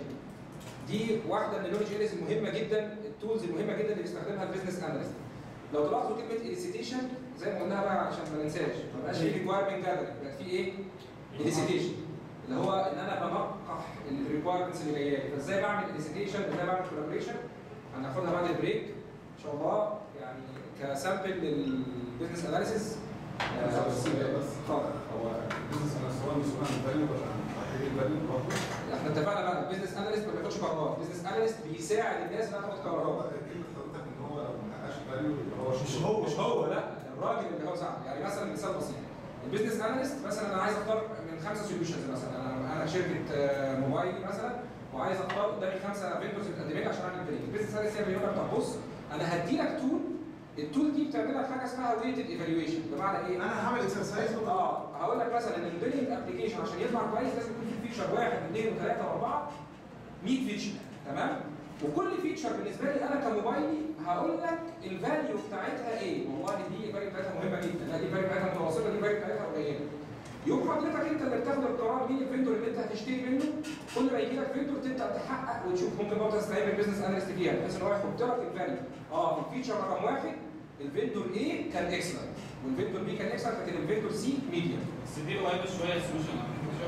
دي واحده من النولج ارياز المهمه جدا التولز المهمه جدا اللي بيستخدمها البيزنس اناليست لو تلاحظوا كلمه elicitation زي ما قلناها بقى عشان ما ننساش ما بقاش في ريكوايرمنت جاذرنج بقى في ايه؟ elicitation اللي هو ان انا بنقح الريكوايرمنتس اللي جايه لي فازاي بعمل elicitation ازاي بعمل كولابوريشن هناخدها بعد البريك ان شاء الله يعني كسامبل للبيزنس اناليسيس بس اتفضل هو البيزنس انا سواء مسؤول عن الفاليو ولا عن تحقيق الفاليو برضه احنا اتفقنا بقى البيزنس اناليست ما بياخدش قرارات البيزنس اناليست بيساعد الناس انها تاخد قرارات كلمه حضرتك ان هو لو ما حققش الفاليو يبقى هو مش هو مش هو لا الراجل اللي هو ساعد يعني مثلا مثال بسيط البيزنس اناليست مثلا انا عايز اختار من خمسه سوليوشنز مثلا انا انا شركه آه، موبايل مثلا وعايز اختار قدامي خمسه فيندورز بتقدم لي عشان اعمل بريك البيزنس اناليست يعمل يقول لك طب بص انا هدي لك تول التول دي بتعمل لك حاجه اسمها ويتد ايفالويشن بمعنى ايه؟ انا هعمل اكسرسايز اه هقول لك مثلا ان البيلنج ابلكيشن عشان يطلع كويس لازم يكون في فيتشر واحد اثنين وثلاثه واربعه 100 فيتشر تمام؟ وكل فيتشر بالنسبه لي انا كموبايلي هقول لك الفاليو بتاعتها ايه؟ والله دي الفاليو بتاعتها مهمه جدا، لا دي الفاليو بتاعتها متوسطه دي الفاليو بتاعتها قليله. يوم حضرتك انت اللي بتاخد القرار مين الفندور اللي انت هتشتري منه كل ما يجي لك فندور تبدا تحقق وتشوف ممكن برضه تستعين بالبيزنس اناليست فيها بحيث ان هو يحط لك الفاليو اه الفيتشر رقم واحد الفندور A كان اكسلنت والفندور B كان اكسلنت لكن الفندور C ميديوم بس دي قريبه شويه السولوشن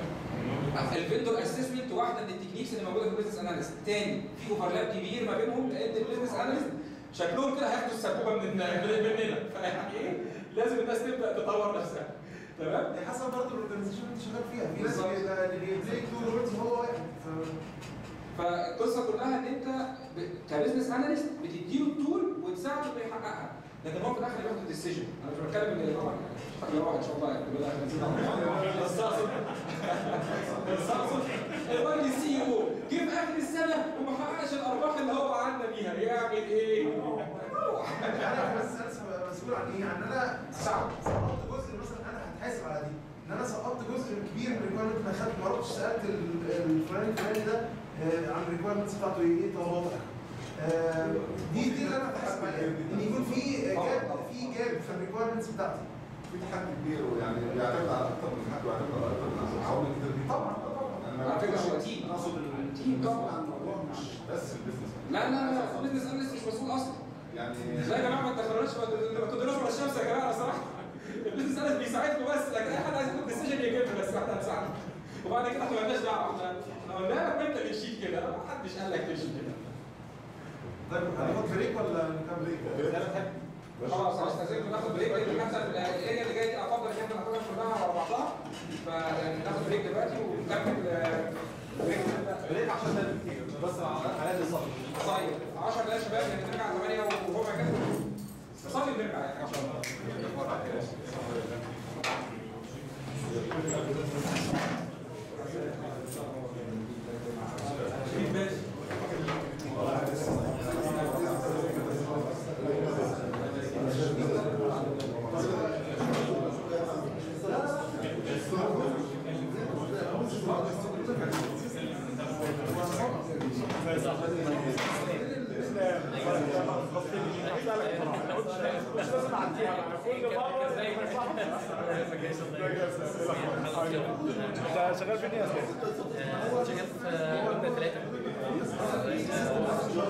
الفندور اسسمنت واحده من التكنيكس اللي موجوده في البيزنس اناليست تاني في اوفرلاب كبير ما بينهم لان البيزنس اناليست شكلهم كده هياخدوا السبوبه من من- مننا فيعني ايه لازم الناس تبدا تطور نفسها تمام يعني حسب برضه الاورجنايزيشن اللي انت شغال فيها في ناس بالظبط. بيبقى اللي بيبريك تو رولز هو واحد ف فالقصه كلها ان انت ب- كبزنس اناليست بتديله التول وتساعده انه يحققها لكن هو في الاخر بياخد الديسيجن انا مش بتكلم ان طبعا يعني مش حاجه واحد ان شاء الله يعني كلنا اخر بس اقصد بس اقصد الراجل السي او جه في اخر السنه وما حققش الارباح اللي هو وعدنا بيها يعمل ايه؟ انا بس انا مسؤول عن ايه؟ عن انا صعب سقطت جزء مثلا انا هتحاسب على دي ان انا سقطت جزء كبير من الريكويرمنت انا خدت ما رحتش سالت ال- الفلاني الفلاني ده آه، عن الريكويرمنتس بتاعته ايه ايه طلباته آه، دي دي اللي انا هتحاسب عليها ان يكون في جاب في جاب في الريكويرمنتس بتاعتي في تحدي كبير ويعني بيعتمد على اكتر من حد ويعتمد على اكتر من عوامل كتير جدا طبعا طبعا انا ما على فكره بعتقدش- هو تيم انا اقصد ال- تيم طبعا. المسؤول عن الموضوع مش بس البيزنس لا لا لا البزنس اناليست مش مسؤول اصلا يعني لا يا جماعه ما تدخلوناش ما تدخلوناش ورا الشمس يا جماعه صراحه البيزنس اناليست بيساعدكم بس لكن اي حد عايز ياخد ديسيجن يجيبها بس احنا هنساعده وبعد كده احنا مالناش دعوه احنا احنا قلنا لك وانت اللي تشيل كده ما حدش قال لك تمشي كده طيب هناخد بريك ولا نكمل بريك؟ خلاص هنستاذنكم ناخد بريك لان حتى في الاريا اللي جايه دي افضل ان احنا ناخدها كلها على بعضها فيعني ناخد بريك دلوقتي ونكمل آه، بريك بريك عشان ده كتير بس على قد الصبر طيب 10 دقايق يا شباب يعني نرجع 8 وربع كده نصلي ونرجع يعني ان شاء الله انت شغال فين يا استاذ؟ شغال في مبنى ثلاثة